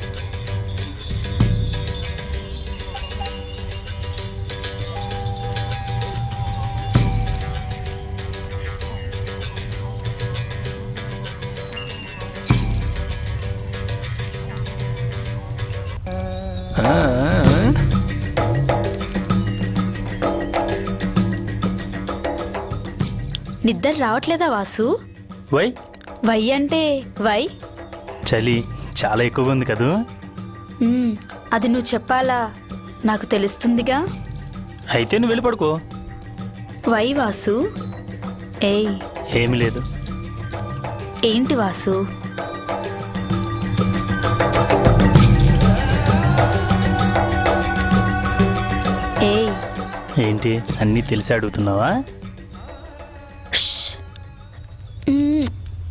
ఆ, ఆ, ఆ. నిద్ర రావట్లేదా వాసు వై వై అంటే వై చలి చాలా ఎక్కువగా ఉంది కదూ మ్మ్, అది నువ్వు చెప్పాలా నాకు తెలుస్తుందిగా అయితే నువ్వు వెళ్ళి పడుకో వై వాసు ఏయ్ ఏమీ లేదు ఏంటి వాసు ఏయ్ ఏంటి అన్నీ తెలిసి అడుగుతున్నావా మ్మ్.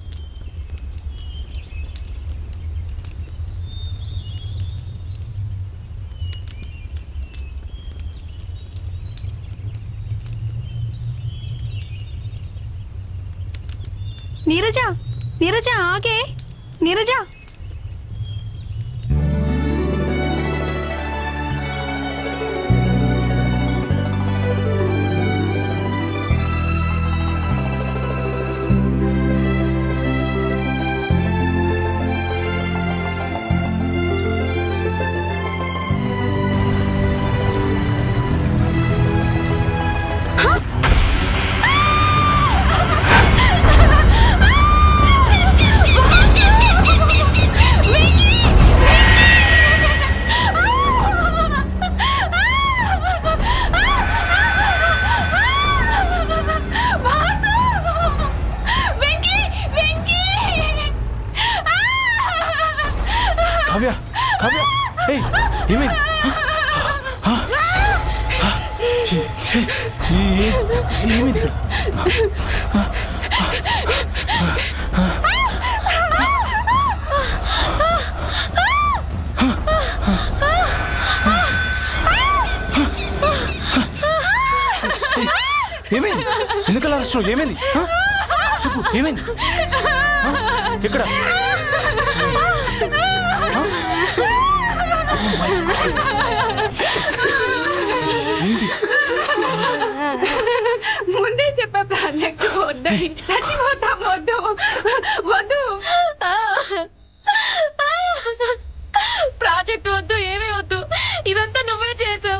నీరజ నీరజ ఆగే నీరజ కావ్య కావ్య ఏయ్ ఏమైంది ఆ, ఆ, ఏ- ఏ- ఏమైంది ఇక్కడ ఏమైంది ఎందుకు అలా అరుస్తున్నావు ఏమైంది ఆ? చెప్పు ఏమైంది ఆ? ఎక్కడ ముందే చెప్పే ప్రాజెక్ట్ వద్దని చచ్చిపోతాం వద్దు వద్దు ప్రాజెక్ట్ వద్దు ఏమీ వద్దు ఇదంతా నువ్వే చేసావు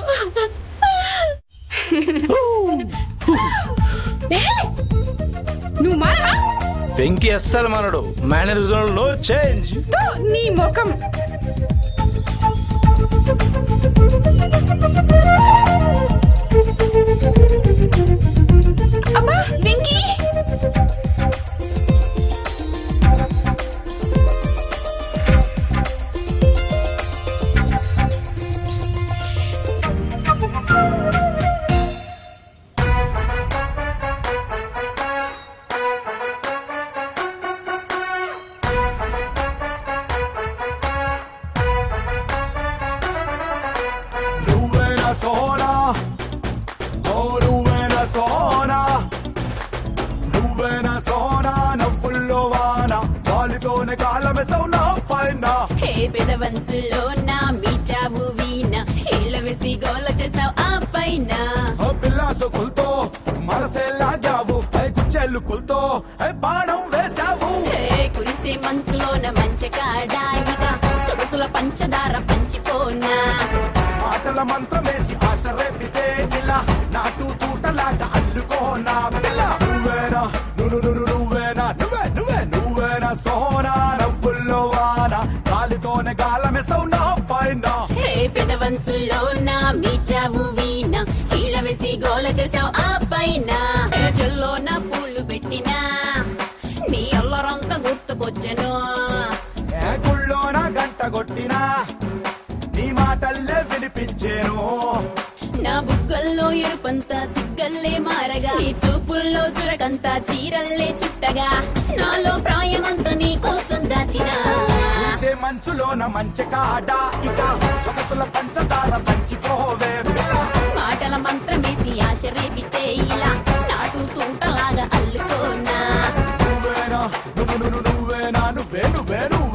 నువ్వు మారా వెంకీ అస్సలు మనడు మేనరిజం లో చేంజ్ నీ ముఖం అబ్బా వెంకీ నువ్వేనా సోనా ఓ నువ్వేనా సోనా నువ్వేనా సోనా నవ్వుల్లో వాన గాలితోనే కాలమేస్తావు నా పైన హే పెదవంచుల్లో నా మీటావు వీణ హేళ వేసి గోల చేస్తావు ఆ పైన ఓ పిల్ల సొకులతో మనసే లాగావు ఐ కుచ్చెల్లుకులతో ఐ బాణం వేశావు హే కురిసే మంచులోన మంచె కాడాయిగా సొగసుల పంచదార పంచిపోనా మాటల మంత్రమేసి ఆశ రేపితే ఇలా నాటు తూటలాగా అల్లుకోనా పిల్ల నువ్వేనా నువ్వు నువ్వు నువ్వేనా నువ్వే నువ్వే నువ్వేనా సోనా నవ్వుల్లో వాన గాలితోనే గాలమేస్తావు నా పైన హే పెదవంచుల్లో నా మీటావు వీణ హీల వేసి గోల గోల చేస్తావు ఆ పైన చెల్లో నా పూలు పెట్టినా నీ అల్లరంతా గుర్తుకొచ్చెను ఏ గుళ్ళోన గంట కొట్టినా నీ మాటల్లే వినిపించేను నా బుగ్గల్లో ఎరుపంతా సిగ్గల్లే మారగా నీ చూపుల్లో చురకంతా చీరల్లే చుట్టగా నాలో ప్రాయమంతా నీ కోసం దాచినా చూసే మంచులోన మంచి కాడ ఇక సొగసుల పంచదార పంచిపోవే పిల్ల మాటల మంత్రం వేసి ఆశ రేపితే ఇలా నాటు తూటలాగా అల్లుకోనా నువ్వేనా నువ్వు నువ్వు నువ్వేనా నువ్వే నువ్వే నువ్వు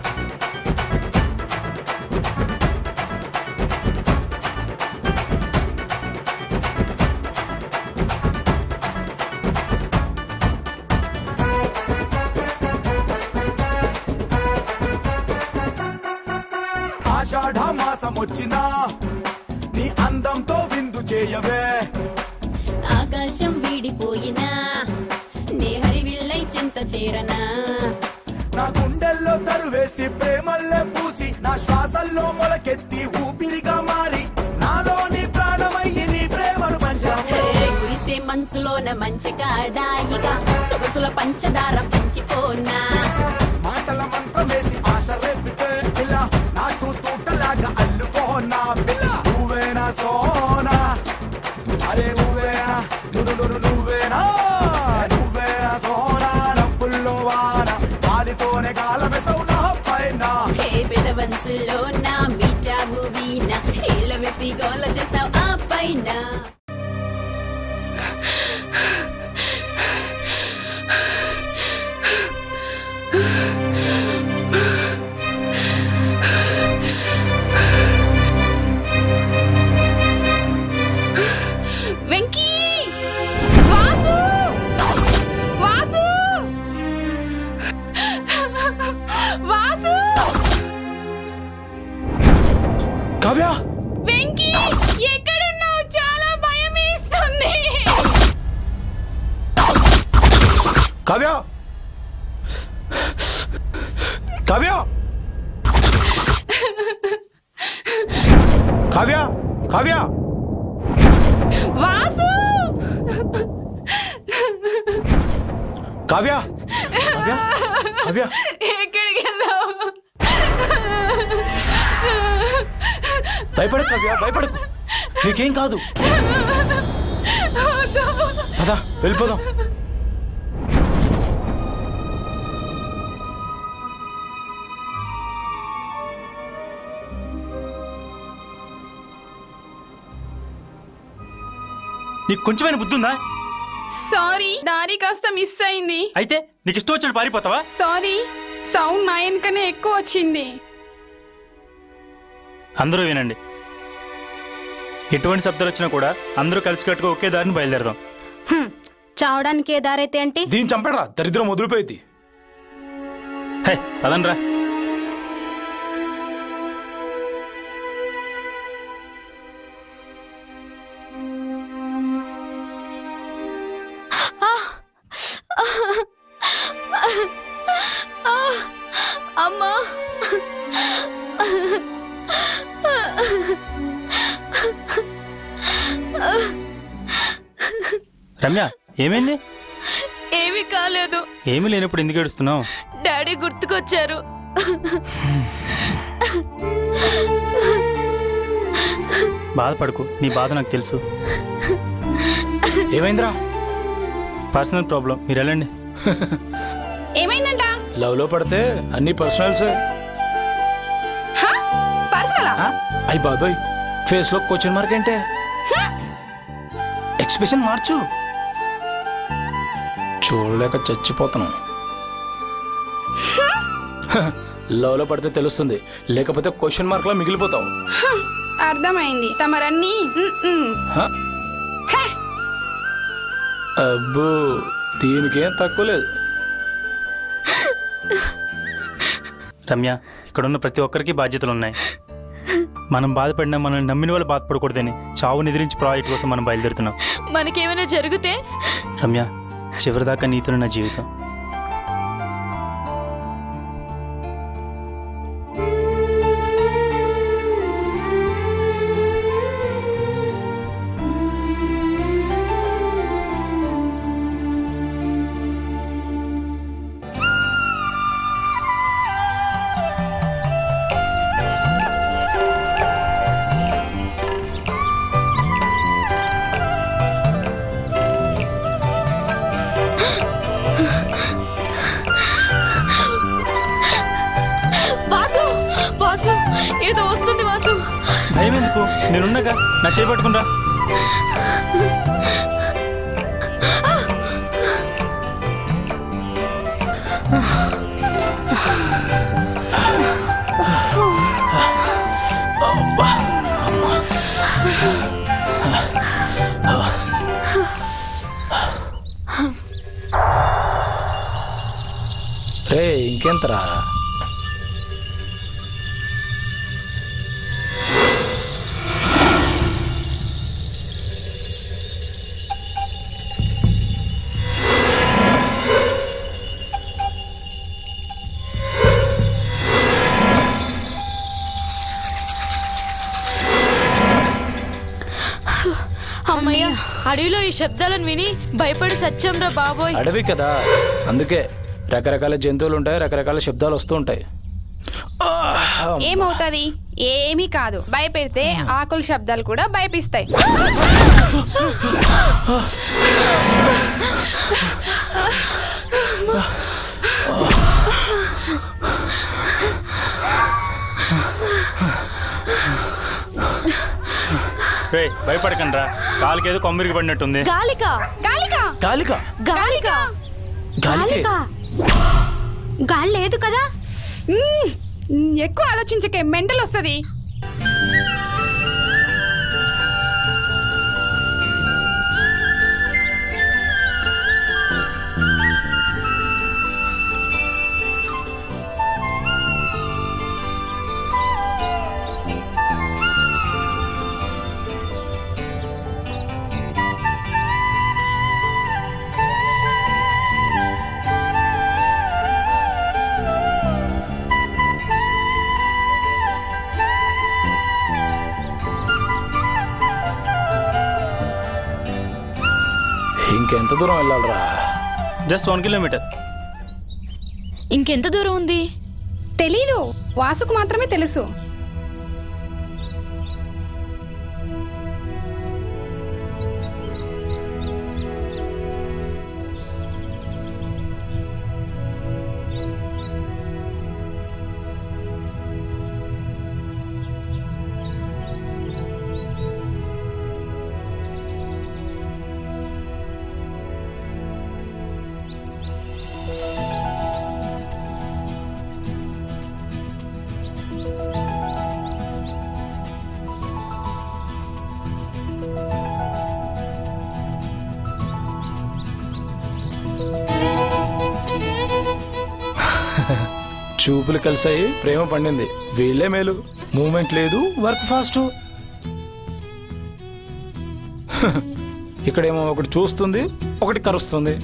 ఆషాఢ మాసం వచ్చినా నీ అందంతో విందు చేయవే ఆకాశం వీడిపోయినా నే హరివిల్లై చెంత చేరనా నా గుండెల్లో తరువేసి ప్రేమల్లే పూసి నా శ్వాసల్లో మొలకెత్తి ఊపిరిగా మారి నాలోని ప్రాణమయ్యి నీ ప్రేమను పంచావు హే, కురిసే మంచులోన మంచి కాడాయిగా సొగసుల పంచదార పంచిపోనా మాటల మంత్రం వేసి ఆశ రేపితే ఇలా నాకు తూటలాగా అల్లుకోనా పిల్ల నువ్వేనా సోనా అరే నువ్వేనా నువ్వు నువ్వు నువ్వేనా నువ్వేనా సోనా నవ్వుల్లో వాన గాలితోనే గాలమెసవు నా పైన హే పెదవంచులో నా మీటా మూవీనా హేల వేసి గోల చేస్తావు ఆ పైన వెంకీ వాసు వాసు వాసు కావ్య వెంకీ ఎక్కడున్నావు చాలా భయం వేస్తుంది కావ్య కావ్య కావ్య కావ్య వాసు కావ్య కావ్య కావ్య ఎక్కడికి వెళ్ళావు భయపడకు కావ్య భయపడకు నీకేం కాదు పదా వెళ్ళిపోదాం నీకు కొంచెమైన బుద్ధి ఉందా సారీ దారి కాస్త మిస్ అయింది అయితే నీకు ఇష్టం వచ్చాడు పారిపోతావా సారీ సౌండ్ నా వెనకనే ఎక్కువ వచ్చింది అందరూ వినండి ఎటువంటి శబ్దాలు వచ్చినా కూడా అందరూ కలిసికట్టుగా ఒకే దారిని బయలుదేరదాం హ్మ్, చావడానికి ఏ దారైతే ఏంటి దీన్ని చంపడరా దరిద్రం వదిలిపోయింది హే పదండ్రా అమ్మా రమ్య ఏమైంది ఏమీ కాలేదు ఏమీ లేనప్పుడు ఎందుకు ఏడుస్తున్నావు డాడీ గుర్తుకొచ్చారు బాధపడకు నీ బాధ నాకు తెలుసు ఏమైందిరా పర్సనల్ ప్రాబ్లం మీరు వెళ్ళండి ఏమైందంట లవ్ లో పడితే అన్ని పర్సనల్స్ పర్సనలా అయ్యి బాబాయ్ ఫేస్ లో క్వశ్చన్ మార్క్ ఏంటే ఎక్స్ప్రెషన్ మార్చు చూడలేక చచ్చిపోతున్నాం లవ్ లో పడితే తెలుస్తుంది లేకపోతే క్వశ్చన్ మార్క్ లో మిగిలిపోతావు అర్థమైంది తమరన్నీ ఉమ్, ఉమ్. హ? హే, అబ్బో దీనికేం తక్కువ లేదు రమ్య ఇక్కడున్న ప్రతి ఒక్కరికి బాధ్యతలు ఉన్నాయి మనం బాధపడినా మనల్ని నమ్మిన వాళ్ళు బాధపడకూడదని చావు నిద్రించి ప్రాజెక్ట్ కోసం మనం బయలుదేరుతున్నాం మనకేమైనా జరిగితే రమ్య చివరిదాకా నీతో నా జీవితం నేనున్నాగా నా చేయి పట్టుకుంటా రే ఇంకెంతరా అమ్మయ్య అడవిలో ఈ శబ్దాలను విని భయపడి సత్యం రా బాబోయ్ అడవి కదా అందుకే రకరకాల జంతువులు ఉంటాయి రకరకాల శబ్దాలు వస్తూ ఉంటాయి ఏమవుతుంది ఏమీ కాదు భయపెడితే ఆకుల శబ్దాలు కూడా భయపిస్తాయి రే భయపడకండి రా కాలుకి ఏదో కొమ్మిరికి పడినట్టుంది గాలిక గాలిక గాలిక గాలిక గాలికే గాలి లేదు కదా మ్మ్. ఎక్కువ ఆలోచించకే మెంటల్ వస్తుంది ఇంకెంత దూరం వెళ్ళాలరా జస్ట్ వన్ కిలోమీటర్ ఇంకెంత దూరం ఉంది తెలీదు వాసుకు మాత్రమే తెలుసు చూపులు కలిసాయి ప్రేమ పండింది వీళ్ళే మేలు మూమెంట్ లేదు వర్క్ ఫాస్ట్ ఇక్కడేమో ఒకటి చూస్తుంది ఒకటి కరుస్తుంది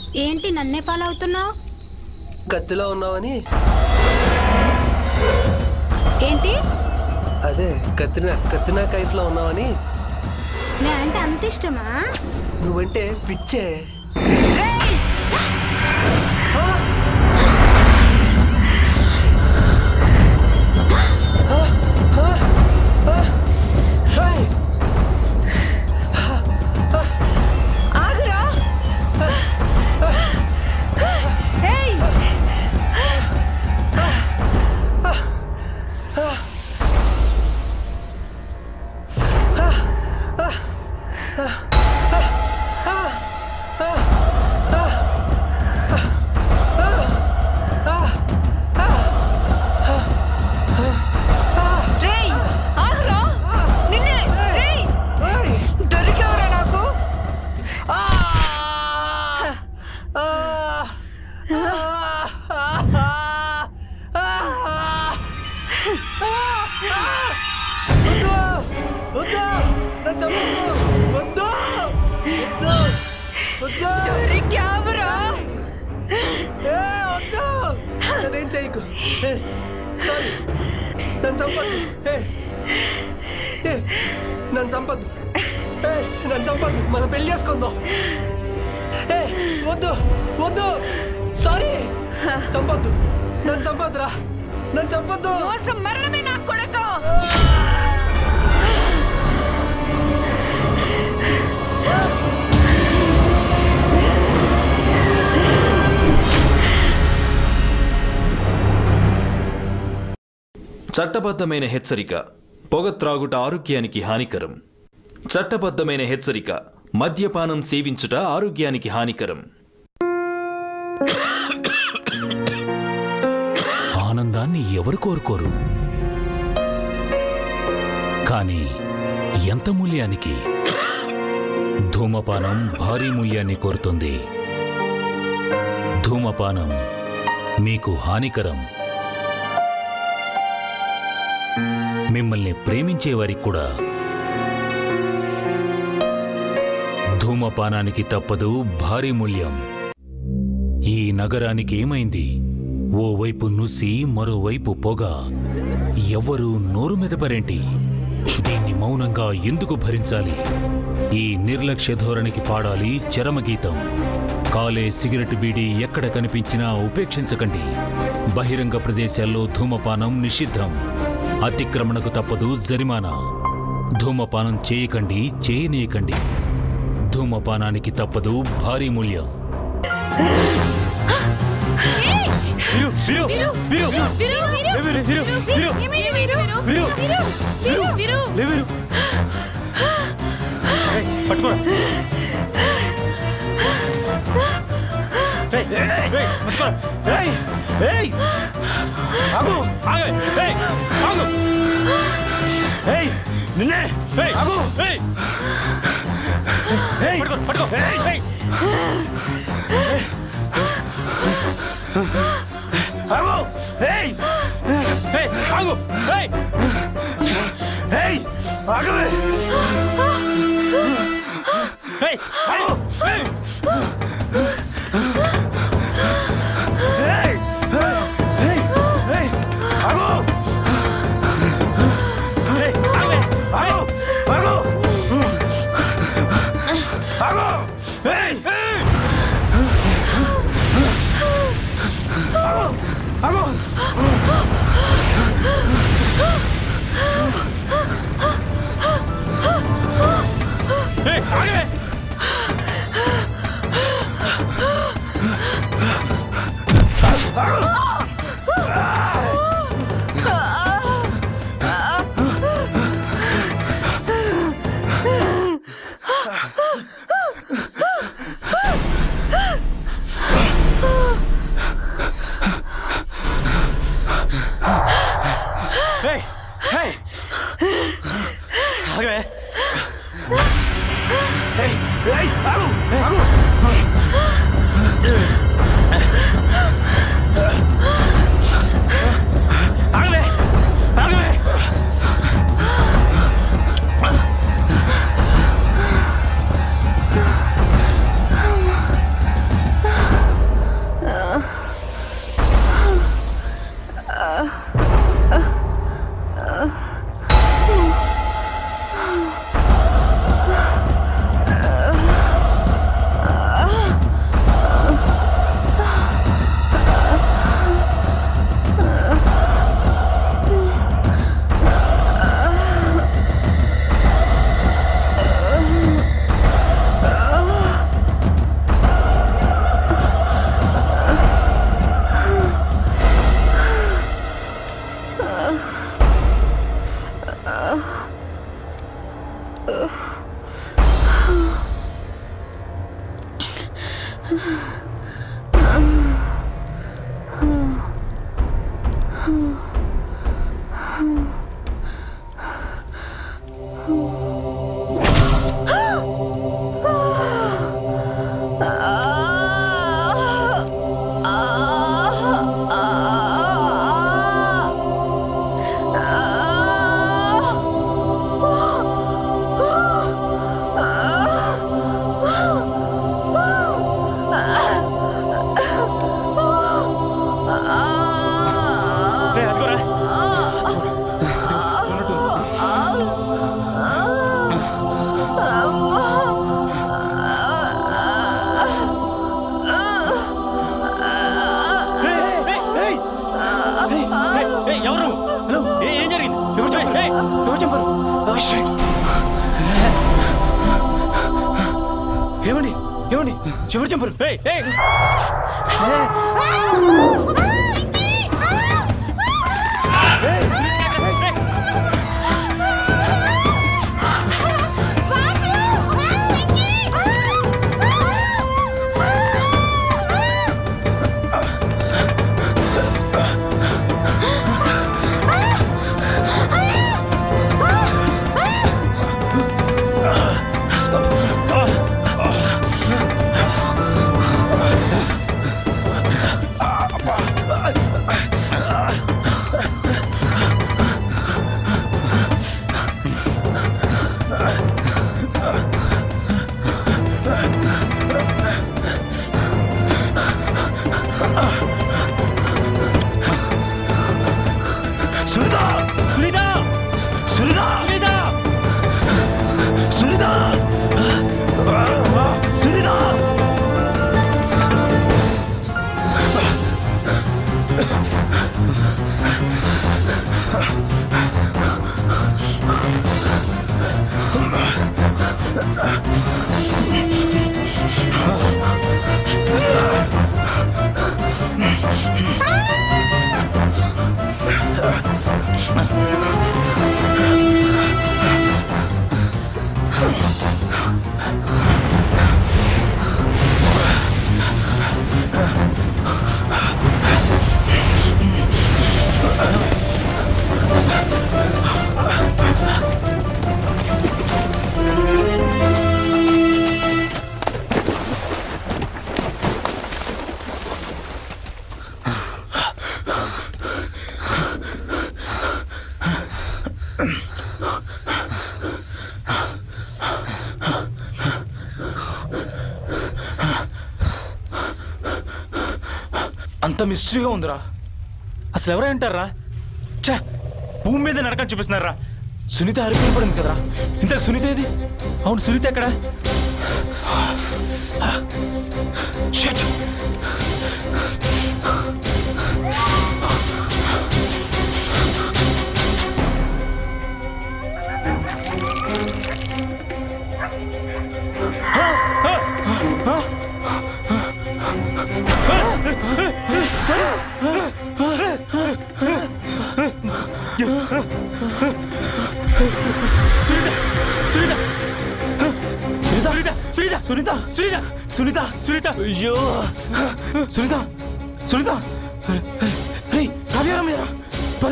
ఏంటి నన్నే ఫాలో అవుతున్నావు కత్తిలో ఉన్నావని ఏంటి అదే కత్తిన కత్తినా కైఫ్లో ఉన్నావని నే అంటే అంత ఇష్టమా నువ్వంటే పిచ్చే ఆగురా ఏయ్ రేయ్ ఆగురా నిన్నే రేయ్ దొరికావురా నాకు దొరికావురా నేనేం చేయకు సారీ నన్ను చంపద్దు ఏ, ఏ, నన్ను చంపద్దు ఏ, నన్ను చంపద్దు మనం పెళ్లి చేసుకుందాం ఏ వద్దు వద్దు సారీ చంపద్దు నన్ను చంపద్దురా నన్ను చంపద్దు మోసం మరణమే నా కొడక చట్టబద్ధమైన హెచ్చరిక పొగ త్రాగుట ఆరోగ్యానికి హానికరం చట్టబద్ధమైన హెచ్చరిక మద్యపానం సేవించుట ఆరోగ్యానికి హానికరం ఆనందాన్ని ఎవరు కోరుకోరు కానీ ఎంత మూల్యానికి ధూమపానం భారీ మూల్యాన్ని కోరుతుంది ధూమపానం మీకు హానికరం మిమ్మల్ని ప్రేమించే వారికి కూడా ధూమపానానికి తప్పదు భారీ మూల్యం ఈ నగరానికి ఏమైంది ఓవైపు నుసి మరోవైపు పొగ ఎవ్వరూ నోరు మెదపరేంటి దీన్ని మౌనంగా ఎందుకు భరించాలి ఈ నిర్లక్ష్య ధోరణికి పాడాలి చరమగీతం కాలే సిగరెట్ బీడీ ఎక్కడ కనిపించినా ఉపేక్షించకండి బహిరంగ ప్రదేశాల్లో ధూమపానం నిషిద్ధం అతిక్రమణకు తప్పదు జరిమానా ధూమపానం చేయకండి చేయనీయకండి ధూమపానానికి తప్పదు భారీ మూల్యం పట్టుకోరా ఏయ్, ఏయ్, పట్టుకోరా. ఏయ్, ఏయ్. ఆగు, ఆగు, ఏయ్, ఆగు. ఏయ్, నిన్నే ఏయ్, ఆగు, ఏయ్. ఏయ్, పట్టుకో, పట్టుకో. ఏయ్, ఏయ్. ఆగు, ఏయ్. ఏయ్, ఆగు, ఏయ్. ఏయ్, ఆగు. ఏయ్, ఆగు, ఏయ్. Hey! Hey! Hey! ఆగు! Hey! ఆగు! ఆగు! ఆగు! ఆగు! Hey! Hey! ఆగు! ఆగు! Hey! ఆగే! Hey! Hey! ఆగవే Hey! జంపర్ ఏమండి ఏమండి చివరి జంపర్ ఏయ్ ఏయ్ సునీత సునీత సునీత సునీత సునీత సునీత అంత మిస్టరీగా ఉందిరా అసలు ఎవరై ఉంటారా ఛా భూమి మీద నరకం చూపిస్తున్నారా సునీత హరిపోయి పడింది కదరా ఇంతకు సునీత ఏది అవును సునీత ఎక్కడ Shit. సునీత సునీత సునీత సునీత సునీత సునీత సునీత అయ్యో సునీత సునీత రే కావ్యారా మీద పద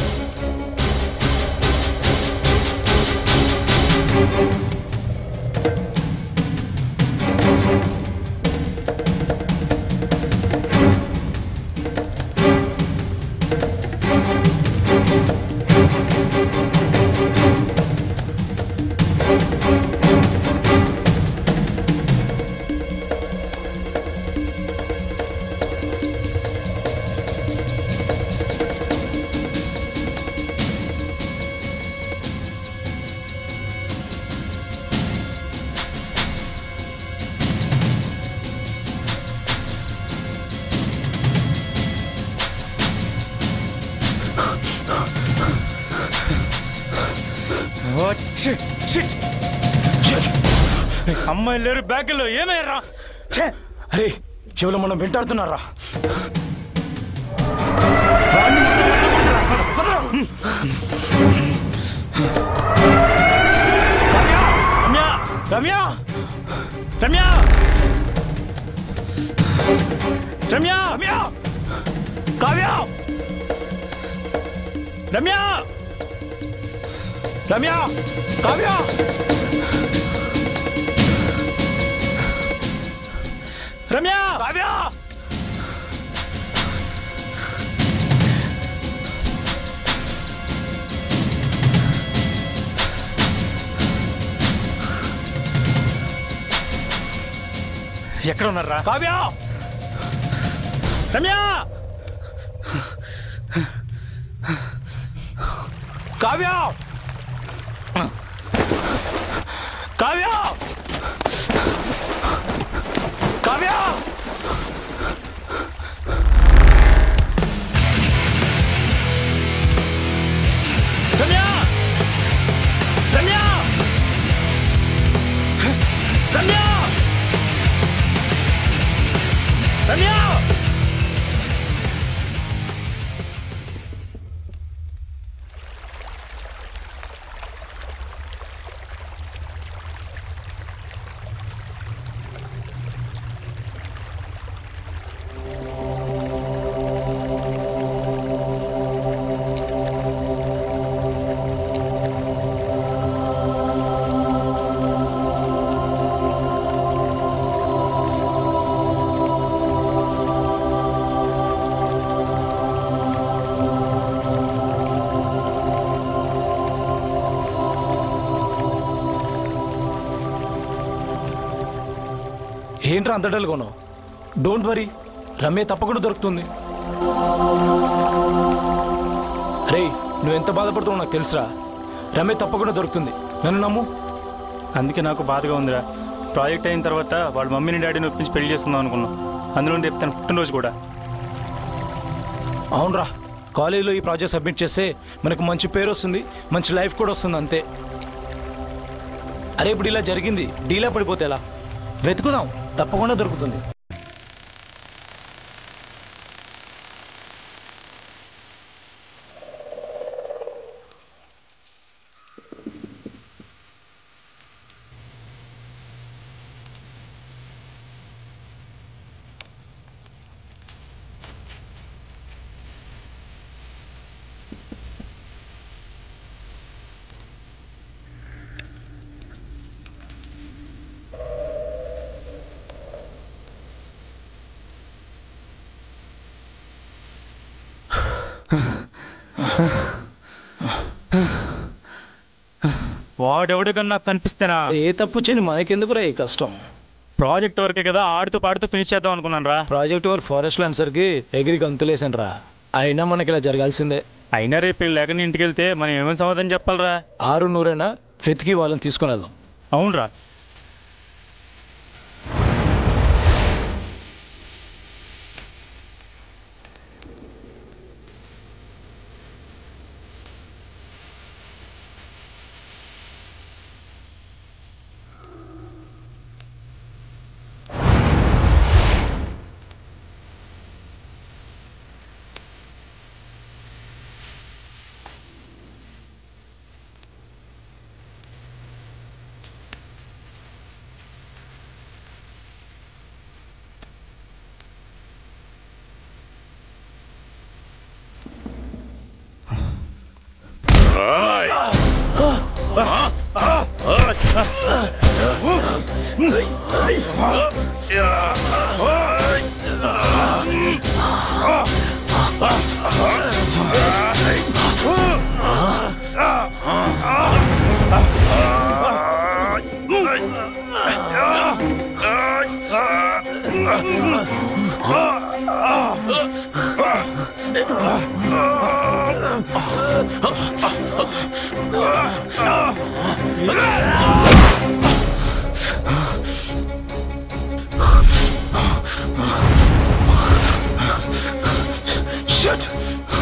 ఓ, shit, shit. అమ్మాయిలు లేరు బ్యాగుల్లో ఏమయ్యారా ఛే! అరే కేవలం మనం వెంటాడుతున్నారా రమ్య రమ్య రమ్య రమ్య రమ్య కావ్య రమ్య రమ్య కావ్య రమ్య కావ్య ఎక్కడ ఉన్నారా కావ్య రమ్య కావ్య కావ్య కావ్య రమ్య ఏంట్రా అంత డల్గా ఉన్నావు డోంట్ వరీ రమ్య తప్పకుండా దొరుకుతుంది రే నువ్వు ఎంత బాధపడుతున్నావు నాకు తెలుసురా రమ్య తప్పకుండా దొరుకుతుంది నన్ను నమ్ము అందుకే నాకు బాధగా ఉందిరా ప్రాజెక్ట్ అయిన తర్వాత వాళ్ళ మమ్మీని డాడీని ఒప్పించి పెళ్లి చేసుకుందాం అనుకున్నాం అందులో రేపు తన పుట్టినరోజు కూడా అవునరా కాలేజీలో ఈ ప్రాజెక్ట్ సబ్మిట్ చేస్తే మనకు మంచి పేరు వస్తుంది మంచి లైఫ్ కూడా వస్తుంది అంతే అరే ఇప్పుడు ఇలా జరిగింది డీలా పడిపోతే ఎలా వెతుకుదాం తప్పకుండా దొరుకుతుంది వాడెవడికన్నా నాకు కనిపిస్తేనా ఏ తప్పు చేయని మనకెందుకు రా ఈ కష్టం ప్రాజెక్ట్ వరకే కదా ఆడుతూ పాడుతూ ఫినిష్ చేద్దాం అనుకున్నాను రా ప్రాజెక్ట్ వర్క్ ఫారెస్ట్ ల్యాండ్సర్కి ఎగిరి గంతులేసాను రా అయినా మనకి ఇలా జరగాల్సిందే అయినా రేపు వీళ్ళు లేక ఇంటికి వెళ్తే మనం ఏమేమి సమాధానం చెప్పాలరా ఆరు నూరైనా వెతికి వాళ్ళని తీసుకుని వెళ్దాం అవునరా Shit!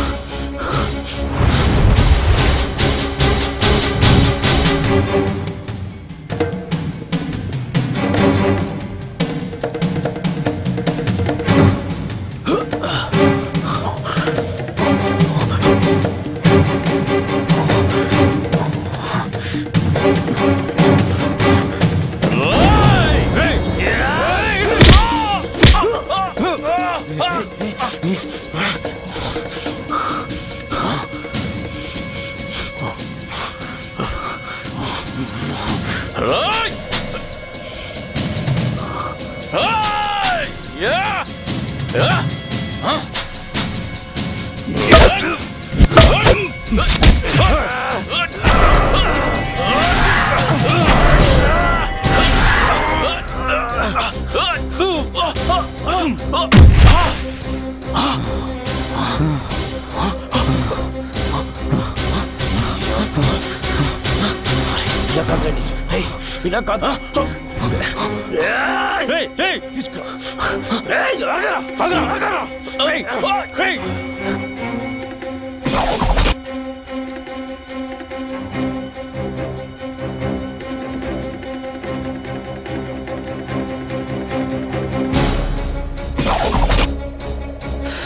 ఇలా కాదండి హే, ఇలా కాదు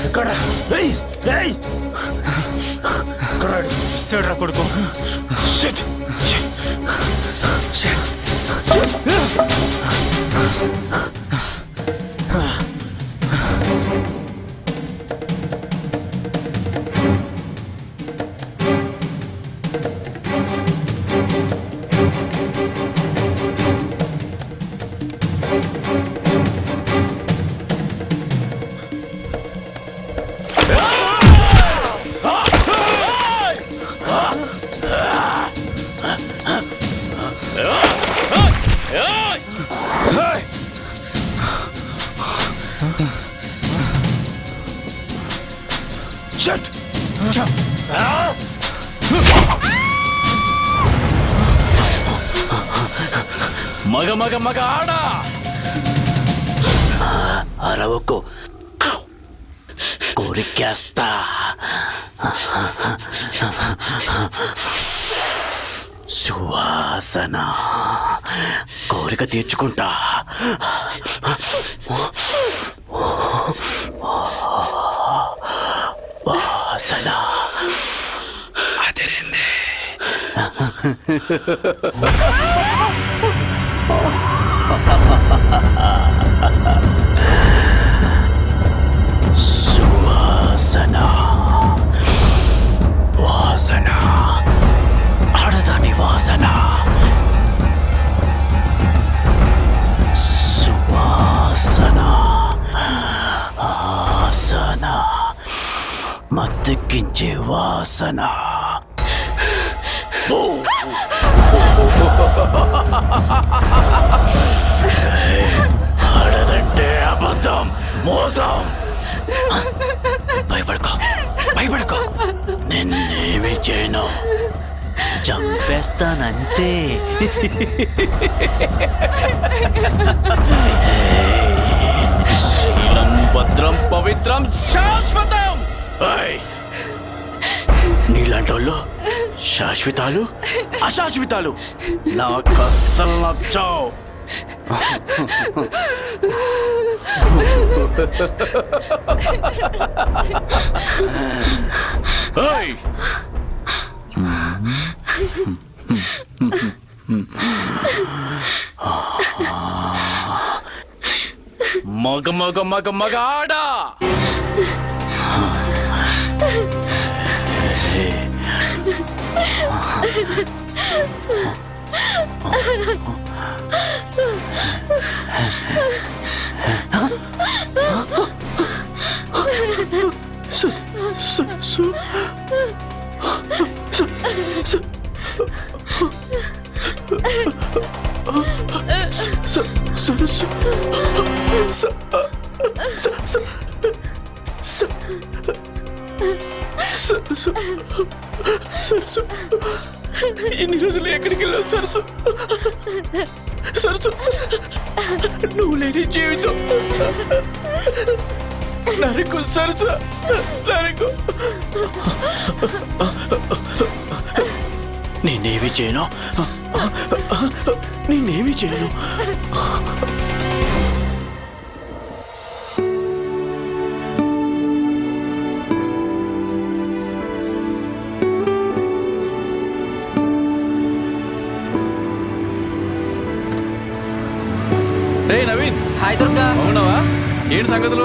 సడరా కొడుకు Shut! మగ మగ మగ ఆడా అరవకు కోరికేస్తా సువాసన కోరిక తీర్చుకుంటా వాసన అదిరింది సువాసన వాసన ఆడదాని వాసన సువాసన ఆసన మత్తెక్కించే వాసన ఓ! ఆడదంటే అబద్ధం మోసం భయపడుకో భయపడుకో నిన్నేమి చేయను చంపేస్తానంతే శీలం భద్రం పవిత్రం శాశ్వతం ఏయ్! నీలాంటోళ్ళు శాశ్వతాలు అశాశ్వతాలు నాకు అస్సలు నచ్చావు ఏయ్! మగ మగ మగ మగ ఆడా సు సు సు సు సు సరస్సు సరస్సు సరస్సు ఎన్ని రోజులు ఎక్కడికి వెళ్ళావు సరస్సు సరస్సు నువ్వు లేని జీవితం నరకు సరస్సు నరకు నేనేమి చేయను నేనేమి చేయను రే నవీన్ హాయ్ దుర్గా అవునవా ఏంటి సంగతులు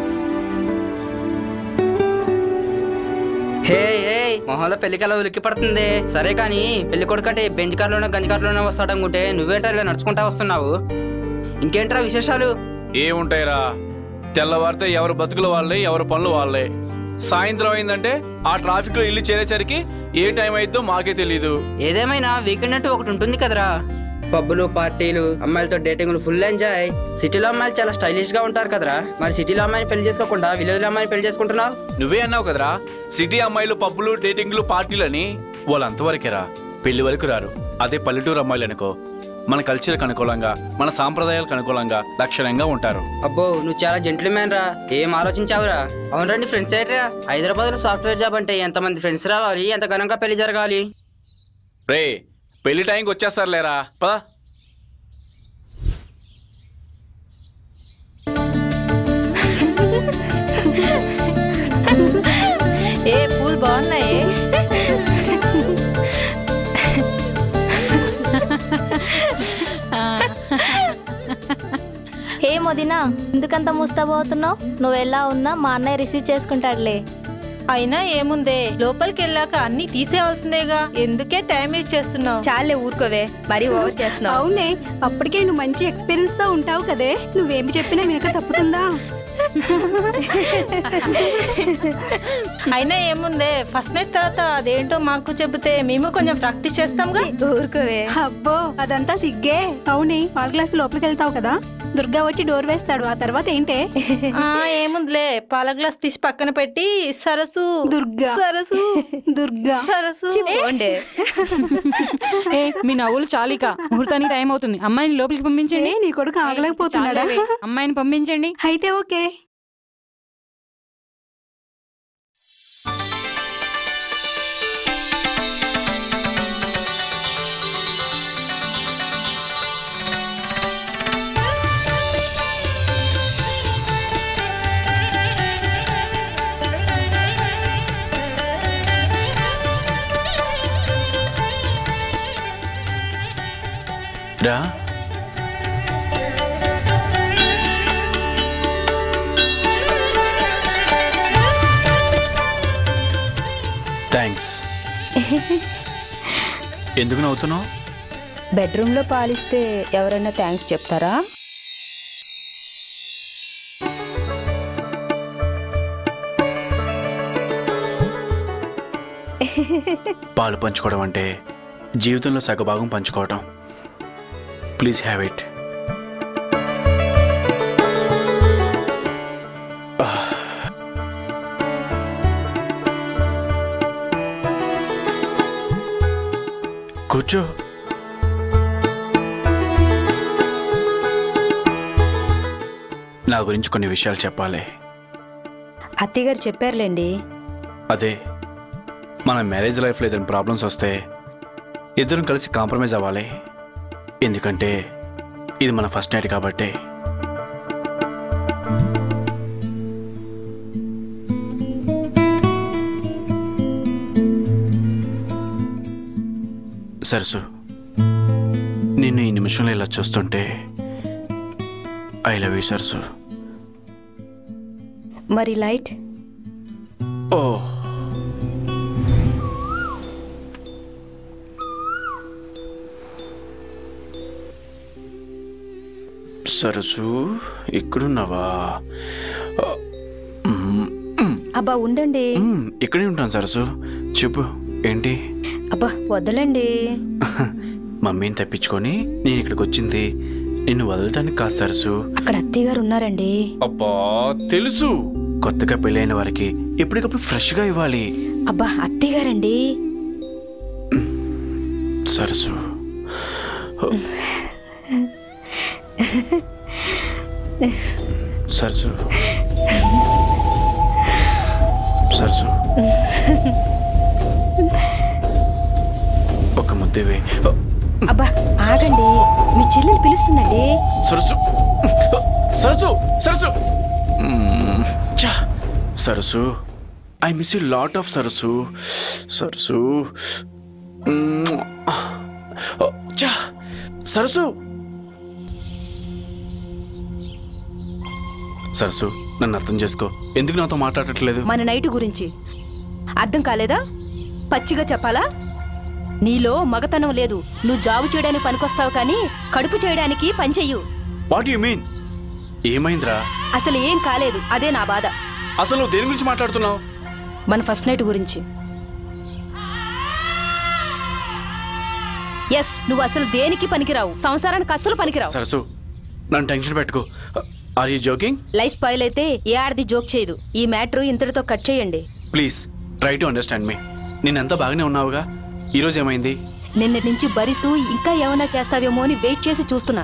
హే హే మొహంలో పెళ్లి కల ఉలిక్కి పడుతుంది సరే కానీ పెళ్లి కొడుకంటే బెంచ్ కార్లోనో గంజి కార్లోనో వస్తాడనుకుంటే నువ్వేంట్రా ఇలా నడుచుకుంటా వస్తున్నావు ఇంకేంట్రా విశేషాలు ఏముంటాయిరా తెల్లవారితే ఎవరు బతుకుల వాళ్ళే ఎవరు పనులు వాళ్ళే సాయంత్రం అయిందంటే ఆ ట్రాఫిక్ లో ఇల్లు చేరేసరికి ఏ టైం అయిద్దో మాకే తెలీదు ఏదేమైనా వీకెండ్ అంటూ ఒకటి ఉంటుంది కదరా పబ్బులు పార్టీలు అమ్మాయిలతో డేటింగ్లు ఫుల్ ఎంజాయ్ సిటీలో అమ్మాయిలు చాలా స్టైలిష్ గా ఉంటారు కదరా మరి సిటీలో అమ్మాయిని పెళ్లి చేసుకోకుండా విలేజ్ లో అమ్మాయిని పెళ్లి చేసుకుంటున్నావు నువ్వే అన్నావు కదరా సిటీ అమ్మాయిలు పబ్బులు డేటింగ్లు పార్టీలు అని వాళ్ళు అంతవరకేరా పెళ్లి వరకు రారు అదే పల్లెటూరు అమ్మాయిలు అనుకో మన కల్చర్కి అనుకూలంగా మన సాంప్రదాయాలకు అనుకూలంగా లక్షణంగా ఉంటారు అబ్బో నువ్వు చాలా జెంట్లమ్యాన్ రా ఏం ఆలోచించావురా అవునరా నీ ఫ్రెండ్స్ ఏంట్రా హైదరాబాద్ లో సాఫ్ట్వేర్ జాబ్ అంటే ఎంతమంది ఫ్రెండ్స్ రావాలి ఎంత ఘనంగా పెళ్లి జరగాలి రే పెళ్లి టైంకి వచ్చేస్తారు లేరా పదా వదినా ఎందుకంత ముస్తాబోతున్నావు నువ్వు ఎలా ఉన్నా మా అన్నయ్య రిసీవ్ చేసుకుంటాడులే అయినా ఏముందే లోపలికి వెళ్ళాక అన్ని తీసేవలసిందేగా ఎందుకే టైం వేస్ట్ చేస్తున్నావు చాలే ఊరుకోవే మరీ ఓవర్ చేస్తున్నావు అవునే అప్పటికే నువ్వు మంచి ఎక్స్పీరియన్స్ తో ఉంటావు కదే నువ్వేమి చెప్పినా వినక తప్పుతుందా అయినా ఏముందే ఫస్ట్ నైట్ తర్వాత అదేంటో మాకు చెబితే మేము కొంచెం ప్రాక్టీస్ చేస్తాంగా ఊరుకోవే అబ్బో అదంతా సిగ్గే అవునే వాళ్ళ క్లాస్ లోపలికి వెళ్తావు కదా దుర్గా వచ్చి డోర్ వేస్తాడు ఆ తర్వాత ఏంటే ఆ ఏముందిలే పాల గ్లాస్ తీసి పక్కన పెట్టి సరసు దుర్గా సరసు దుర్గా సరసు పోండే ఏ మీ నవ్వులు చాలిక ముహూర్తానికి టైం అవుతుంది అమ్మాయిని లోపలికి పంపించండి నీ కొడుకు ఆగలేకపోతున్నాడా చాలేవే. అమ్మాయిని పంపించండి అయితే ఓకే రా థ్యాంక్స్ ఎందుకు నవ్వుతున్నావు బెడ్రూమ్ లో పాలిస్తే ఎవరైనా థ్యాంక్స్ చెప్తారా పాలు పంచుకోవడం అంటే జీవితంలో సగభాగం పంచుకోవడం ప్లీజ్ హ్యావ్ ఇట్ కూర్చో నా గురించి కొన్ని విషయాలు చెప్పాలి అత్తయ్య గారు చెప్పారులేండి అదే మన మ్యారేజ్ లైఫ్లో ఏదైనా ప్రాబ్లమ్స్ వస్తే ఇద్దరం కలిసి కాంప్రమైజ్ అవ్వాలి ఎందుకంటే ఇది మన ఫస్ట్ నైట్ కాబట్టి సరసు నిన్ను ఈ నిమిషంలో ఇలా చూస్తుంటే ఐ లవ్ యూ సరసు మరి లైట్ ఓ సరసు ఇక్కడున్నావా అబ్బా ఉండండి మ్మ్, ఇక్కడే ఉంటాను సరసు చెప్పు ఏంటి అబ్బా వదలండి మమ్మీని తప్పించుకొని నేను ఇక్కడికి వచ్చింది నిన్ను వదలటానికి కాదు సరసు అక్కడ అత్తయ్య గారు ఉన్నారండి అబ్బా తెలుసు కొత్తగా పెళ్ళైన వారికి ఎప్పటికప్పుడు ఫ్రెష్గా ఇవ్వాలి అబ్బా అత్తయ్య గారండి సరసు సరసు సరసు ఒక ముద్దేవే అబ్బా ఆగండి మీ చెల్లెలు పిలుస్తుందండి సరసు సరసు సరసు మ్మ్. చా Sarasu I miss you lot of Sarasu Sarasu మ్మ్. ఓ, చా సరసు సరసు నన్ను అర్థం చేసుకో ఎందుకు నాతో మాట్లాడట్లేదు మన నైట్ గురించి అర్థం కాలేదా పచ్చిగా చెప్పాలా నీలో మగతనం లేదు నువ్వు జాబు చేయడానికి పనికొస్తావు కానీ కడుపు చేయడానికి పని చెయ్యు వాట్ యు మీన్ ఏమైందిరా అసలు ఏం కాలేదు అదే నా బాధ అసలు నువ్వు దేని గురించి మాట్లాడుతున్నావు మన ఫస్ట్ నైట్ గురించి ఎస్ నువ్వు అసలు దేనికి పనికిరావు సంసారానికి అస్సలు పనికిరావు సరసు నన్ను టెన్షన్ పెట్టుకో are you joking life spoil అయితే ఏ ఆడది జోక్ చేయదు ఈ మ్యాటర్ ఇంతటితో కట్ చేయండి ప్లీజ్ ట్రై టు అండర్స్టాండ్ మీ నేనంతా బాగానే ఉన్నావుగా ఈరోజు ఏమైంది నిన్నటి నుంచి భరిస్తూ ఇంకా ఏమైనా చేస్తావేమో అని వెయిట్ చేసి చూస్తున్నా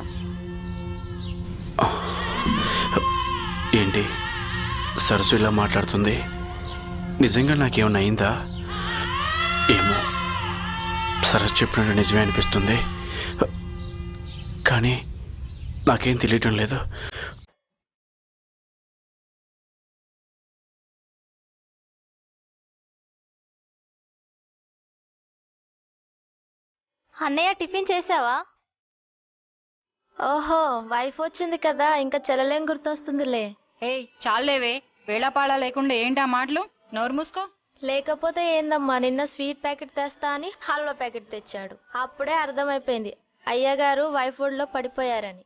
ఏంటి సరస్సు ఇలా మాట్లాడుతుంది నిజంగా నాకేమైనా అయిందా ఏమో సరస్సు చెప్పినట్టు నిజమే అనిపిస్తుంది కానీ నాకేం తెలియటం లేదు అన్నయ్య టిఫిన్ చేసావా ఓహో వైఫ్ వచ్చింది కదా ఇంకా చెల్లెలేం గుర్తొస్తుందిలే ఏయ్ చాలేవే వేళాపాళా లేకుండా ఏంటి ఆ మాటలు నోరు మూసుకో లేకపోతే ఏందమ్మా నిన్న స్వీట్ ప్యాకెట్ తెస్తా అని హల్వా ప్యాకెట్ తెచ్చాడు అప్పుడే అర్థమైపోయింది అయ్యగారు వైఫ్ లో పడిపోయారని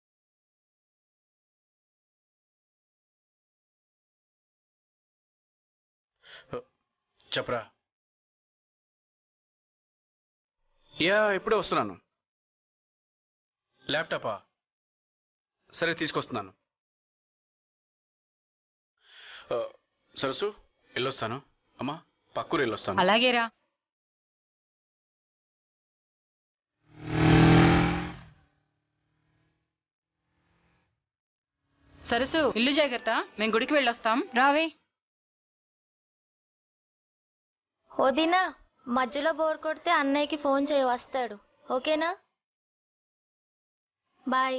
చెప్పరా యా ఇప్పుడే వస్తున్నాను ల్యాప్టాపా సరే తీసుకొస్తున్నాను ఆ, సరస్సు వెళ్ళొస్తాను అమ్మా పక్కూరు వెళ్ళొస్తాను అలాగేరా సరసు ఇల్లు జాగ్రత్త మేము గుడికి వెళ్ళొస్తాం రావే వదినా మధ్యలో బోర్ కొడితే అన్నయ్యకి ఫోన్ చేయి వస్తాడు ఓకేనా బాయ్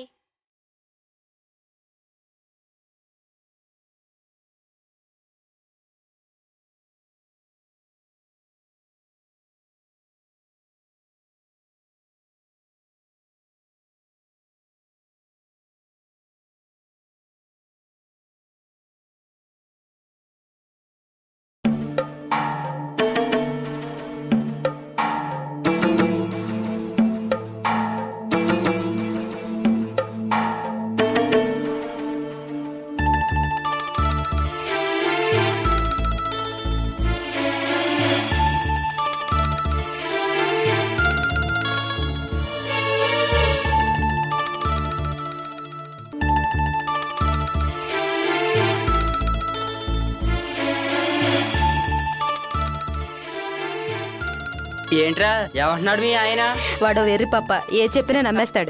ఏంట్రా ఏమంటున్నాడు మీ ఆయన వాడు వెర్రి పప్ప ఏ చెప్పినా నమ్మేస్తాడు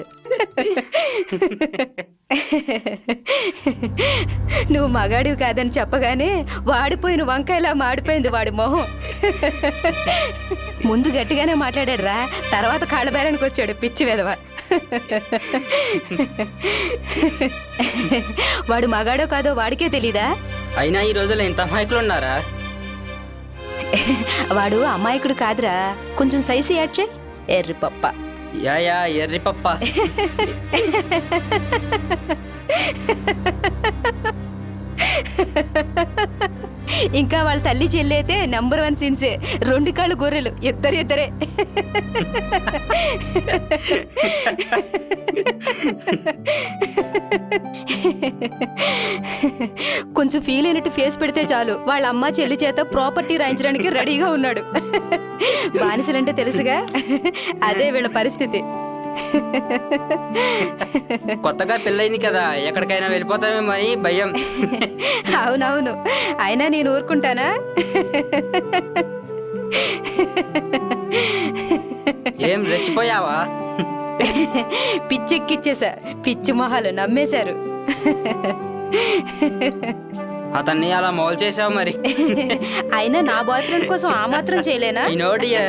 నువ్వు మగాడివి కాదని చెప్పగానే వాడిపోయిన వంకాయలా మాడిపోయింది వాడి మొహం ముందు గట్టిగానే మాట్లాడాడు రా తర్వాత కాళ్ళ బేరానికి వచ్చాడు పిచ్చి వెదవ వాడు మగాడో కాదో వాడికే తెలీదా అయినా ఈ రోజుల్లో ఇంత అమాయకులు ఉన్నారా వాడు అమాయకుడు కాదురా కొంచెం సైజు యాడ్ చేయి ఎర్రి పప్ప యా యా ఎర్రి పప్ప ఇంకా వాళ్ళ తల్లి చెల్లి అయితే నంబర్ వన్ సీన్సే రెండు కాళ్ళు గొర్రెలు ఇద్దరు ఇద్దరే కొంచెం ఫీల్ అయినట్టు ఫేస్ పెడితే చాలు వాళ్ళ అమ్మ చెల్లి చేత ప్రాపర్టీ రాయించడానికి రెడీగా ఉన్నాడు బానిసలంటే తెలుసుగా అదే వీళ్ళ పరిస్థితి కొత్తగా పెళ్ళైంది కదా ఎక్కడికైనా వెళ్ళిపోతామేమో అని భయం అవునవును అయినా నేను ఊరుకుంటానా ఏం రెచ్చిపోయావా పిచ్చెక్కిచ్చేసా పిచ్చి మొహాలు నమ్మేశారు అతన్ని అలా మౌల్ చేసావు మరి అయినా నా బాయ్ ఫ్రెండ్ కోసం ఆ మాత్రం చేయలేనా I know, dear.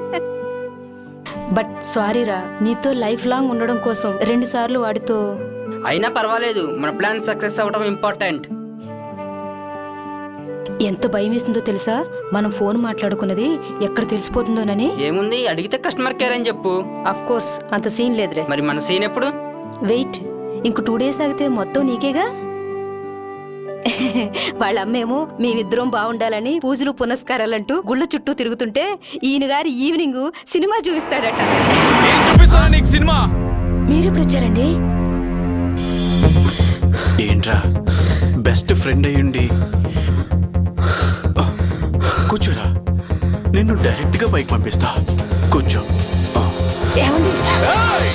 బట్ సారీరా నీతో లైఫ్ లాంగ్ ఉండడం కోసం రెండు సార్లు వాడితో అయినా పర్వాలేదు మన ప్లాన్ సక్సెస్ అవ్వడం ఇంపార్టెంట్ ఎంత భయం వేసిందో తెలుసా మనం ఫోన్ మాట్లాడుకున్నది ఎక్కడ తెలిసిపోతుందోనని ఏముంది అడిగితే కస్టమర్ కేర్ అని చెప్పు అఫ్ కోర్స్ అంత సీన్ లేదులే మరి మన సీన్ ఎప్పుడు వెయిట్ ఇంక టూ డేస్ ఆగితే మొత్తం నీకేగా వాళ్ళ అమ్మేమో మేమిద్దరం బాగుండాలని పూజలు పునస్కారాలంటూ గుళ్ళ చుట్టూ తిరుగుతుంటే ఈయన గారి ఈవినింగ్ సినిమా చూపిస్తాడట చూపిస్తాను నీకు సినిమా మీరెప్పుడు వచ్చారండి ఏంట్రా బెస్ట్ ఫ్రెండ్ అయ్యుండి ఆ, కూర్చోరా నిన్ను డైరెక్ట్ గా పైకి పంపిస్తా కూర్చో ఆ. ఏయ్!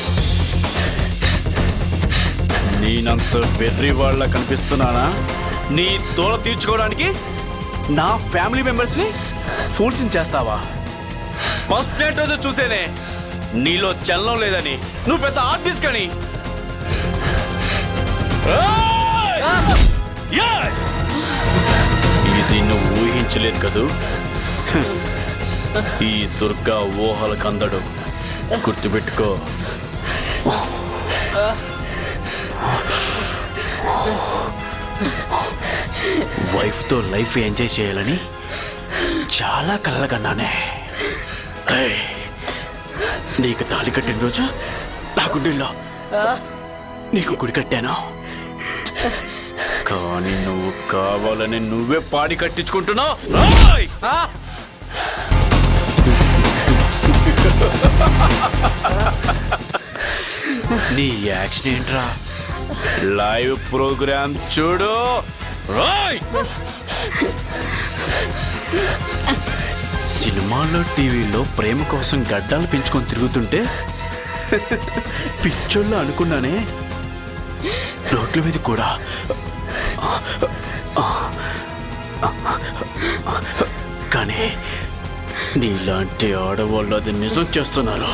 నేనంత వెర్రి వాళ్ళ కనిపిస్తున్నానా నీ తోల తీర్చుకోవడానికి నా ఫ్యామిలీ మెంబర్స్ ని ఫూల్స్ చేస్తావా ఫస్ట్ నైట్ రోజు చూసేనే నీలో చలనం లేదని నువ్వు పెద్ద ఆర్టిస్ట్ కని ఏయ్! ఇది నువ్వు ఊహించలేదు కదూ ఈ దుర్గా ఊహల కందడు గుర్తుపెట్టుకో వైఫ్తో లైఫ్ ఎంజాయ్ చేయాలని చాలా కలగన్నానే ఏయ్, నీకు తాళి కట్టిన రోజు నా గుండెల్లో నీకు గుడి కట్టాను కానీ నువ్వు కావాలని నువ్వే పాడి కట్టించుకుంటున్నావు రాయ్! నీ యాక్షన్ ఏంట్రా లైవ్ ప్రోగ్రామ్ చూడు రాయ్ సినిమాల్లో టీవీలో ప్రేమ కోసం గడ్డాలు పెంచుకొని తిరుగుతుంటే పిచ్చోళ్ళు అనుకున్నానే రోడ్ల మీద కూడా కానీ నీలాంటి ఆడవాళ్ళు అది నిజం చేస్తున్నారు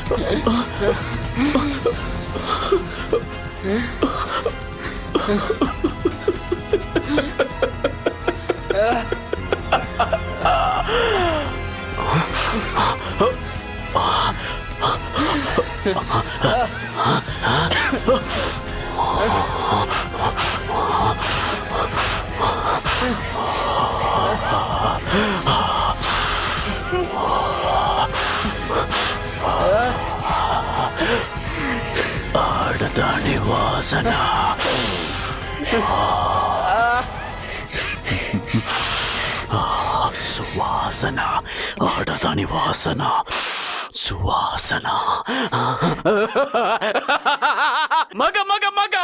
ఆడదాని వాసన సువాసన ఆడదాని వాసన సువాసన మగ మగ మగ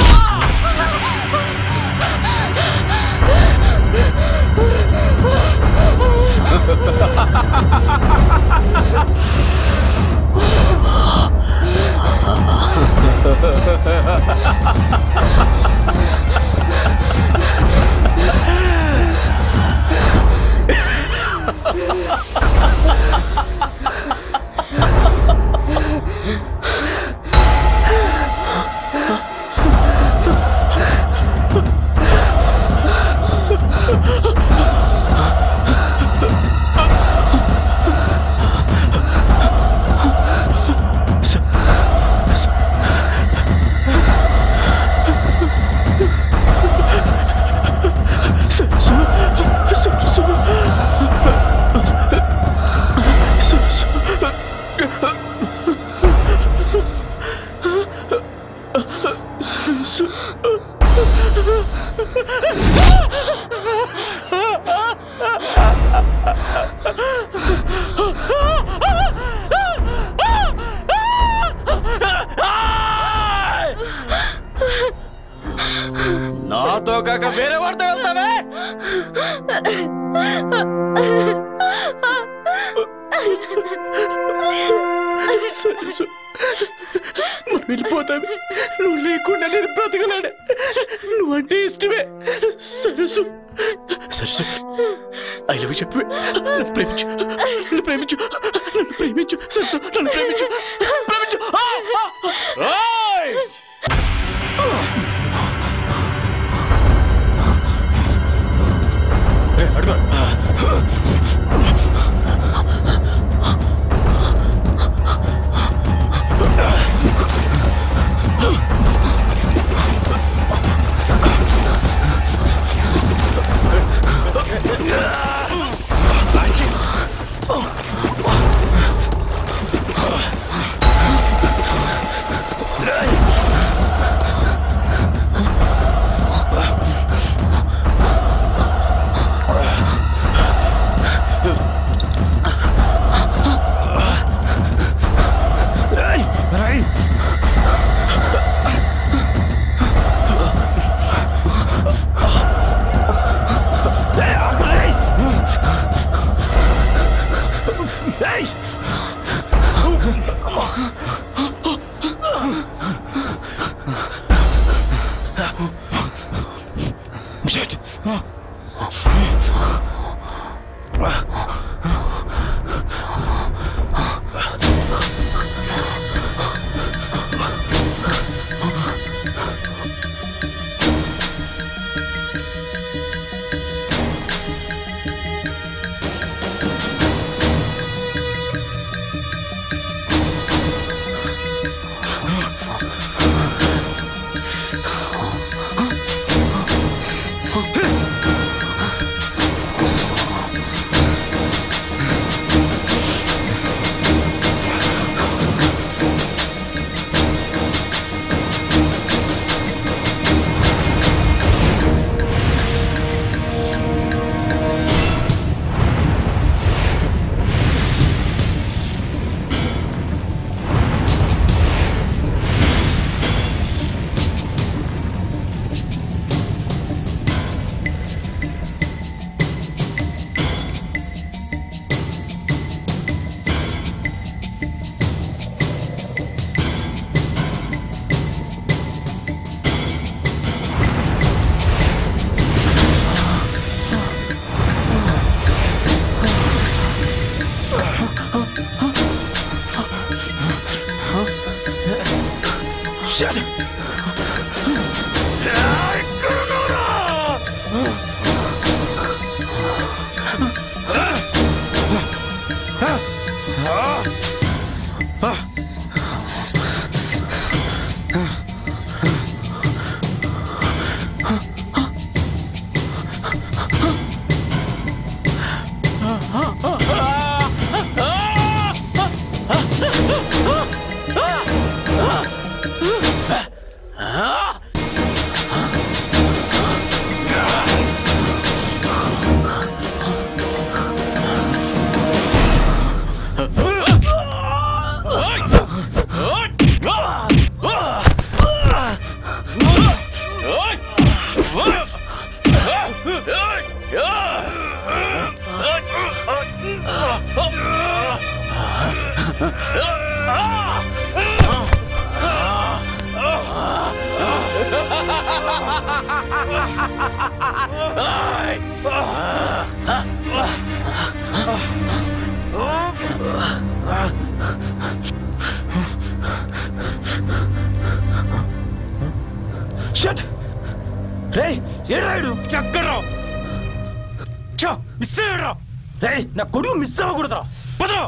నాతో కాక వేరే వాడితో వెళ్తావే సరసు మనం వెళ్ళిపోతామే నువ్వు లేకుండా నేను బ్రతకలేను నువ్వంటే ఇష్టమే సరసు సరసు ఐ లవ్ చెప్పు నన్ను ప్రేమించు నన్ను ప్రేమించు నన్ను ప్రేమించు సరసు నన్ను ప్రేమించు ప్రేమించు ఆ, ఆ, ఆయ్! Shit. షట్ రే ఏడాడు చక్కరా చో మిస్ అయ్యాడు రే నా కొడుకు మిస్ అవ్వకూడదురా పదరా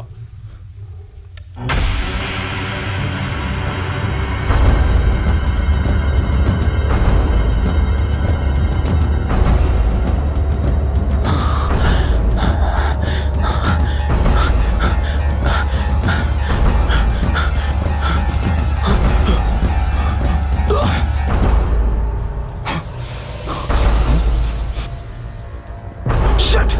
షట్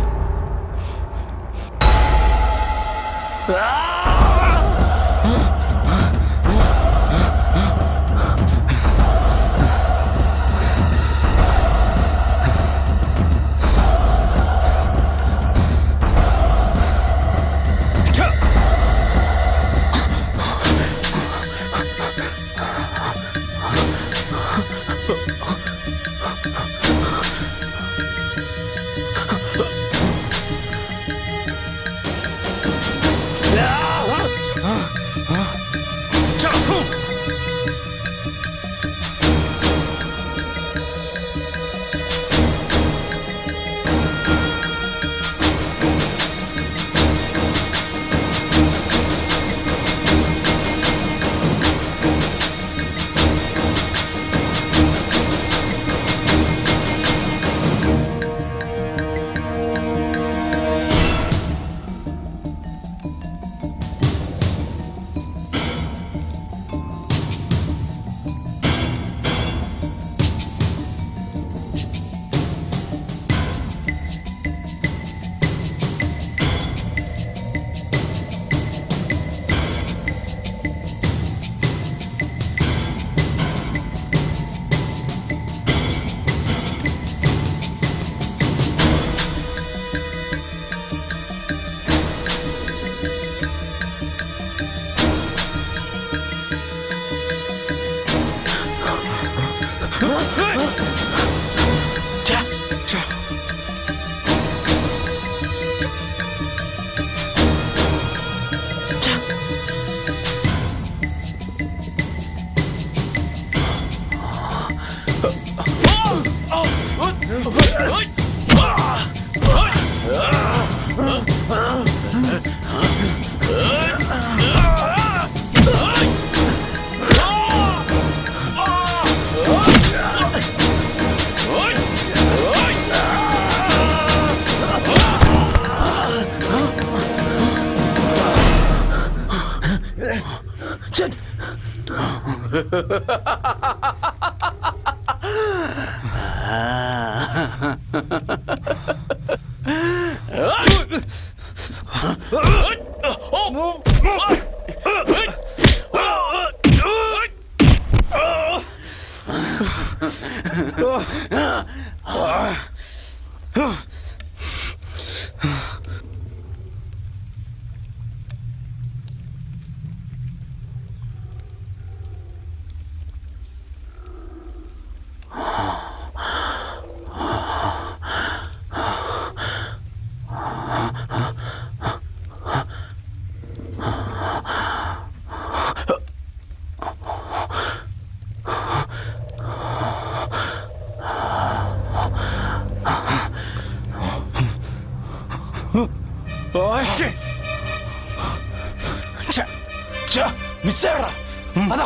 మిస్ అయ్యారా అదా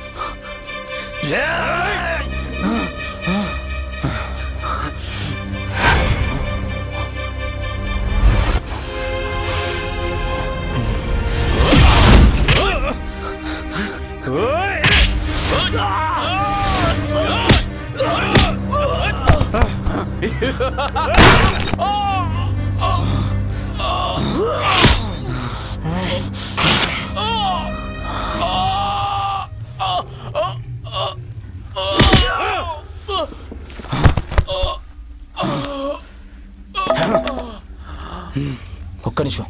ఒక్క నిమిషం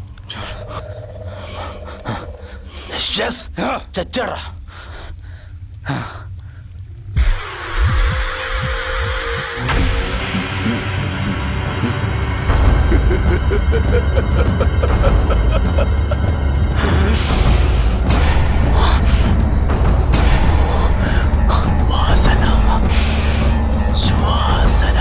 ఎస్ చచ్చాడా వాసన సువాసన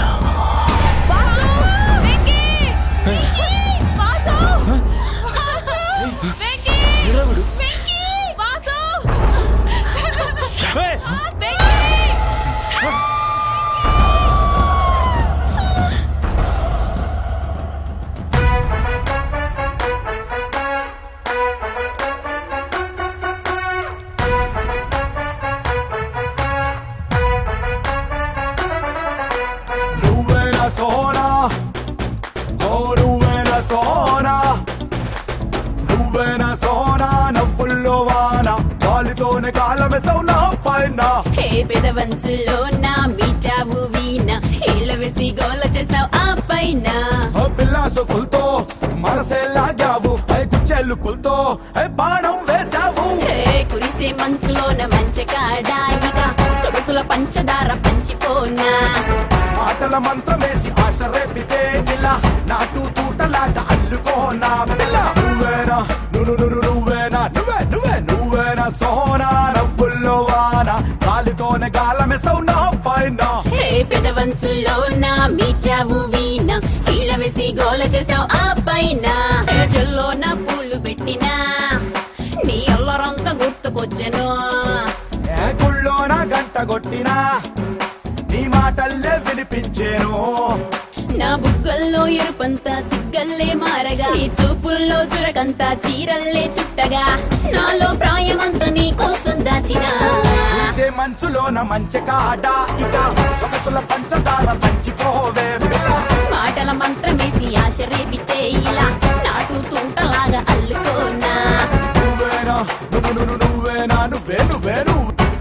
నువ్వేనా సోనా ఓ నువ్వేనా సోనా నువ్వేనా సోనా నవ్వుల్లో వాన గాలితోనే కాలమేస్తావు నా పైన హే పెదవంచుల్లో నా మీటావు వీణ హేల వేసి గోల చేస్తావు ఆ పైన ఓ పిల్ల సొకులతో మనసే లాగావు ఐ గుచ్చెల్లుకులతో ఐ బాణం వేసావు హే కురిసే మంచులోన మంచె కాడాయిగా సొగసుల పంచదార పంచిపోనా మాటల మంత్రమేసి ఆశ రేపితే ఇలా నాటు తూటలాగా అల్లుకోనా పిల్ల నువ్వేనా నువ్వు నువ్వు నువ్వేనా నువ్వే నువ్వే నువ్వేనా సోనా నవ్వుల్లో వాన గాలితోనే గాలమేస్తావు నా పైన హే పెదవంచుల్లో నా మీటావు వీణ హీల వేసి గోల చేస్తావు ఆ పైన చెల్లో నా పూలు పెట్టినా నీ అల్లరంతా గుర్తుకొచ్చెను ఏ గుళ్ళో నా గంట కొట్టినా నీ మాటల్లే వినిపించేను నా బుగ్గల్లో ఎరుపంతా సిగ్గల్లే మారగా నీ చూపుల్లో చురకంతా చీరల్లే చుట్టగా నాలో ప్రాయమంతా నీ కోసం దాచినా చూసే మంచులోన మంచి కాడ ఇక సొగసుల పంచదార పంచిపోవే పిల్ల మాటల మంత్రమేసి ఆశ రేపితే ఇలా నాటు తూటలాగా అల్లుకోనా నువ్వేనా నువ్వు నువ్వు నువ్వేనా నువ్వే నువ్వే నువ్వు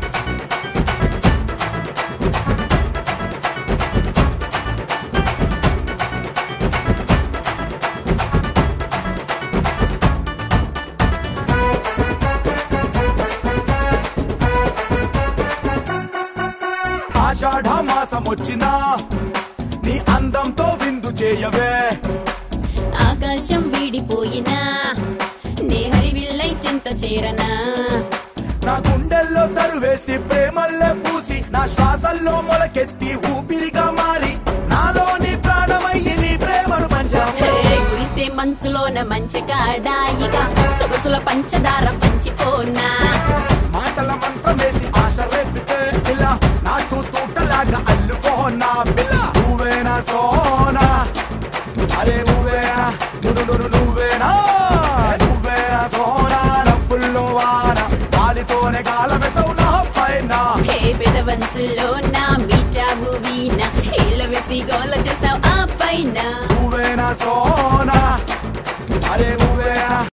ఆషాఢ మాసం వచ్చినా నీ అందంతో విందు చేయవే ఆకాశం వీడిపోయినా నే హరివిల్లై చింత చేరనా నా గుండెల్లో తరువేసి ప్రేమల్లే పూసి నా శ్వాసల్లో మొలకెత్తి ఊపిరిగా మారి నాలోని ప్రాణమయ్యి నీ ప్రేమను పంచావు హే, కురిసే మంచులోన మంచి కాడాయిగా సొగసుల పంచదార పంచిపోనా మాటల మంత్రమేసి ఆశ రేపితే ఇలా నాటు తూటలాగా అల్లుకోనా పిల్ల నువ్వేనా సోనా అరే నువ్వేనా నువ్వు నువ్వు నువ్వేనా నువ్వేనా సోనా నవ్వుల్లో వాన గాలితోనే గాలమేస్తావు నా పైన హే పెదవంచుల్లో నా మీటావు వీణ హేల వేసి గోల చేస్తావు ఆ పైన నువ్వేనా సోనా అరే నువ్వేనా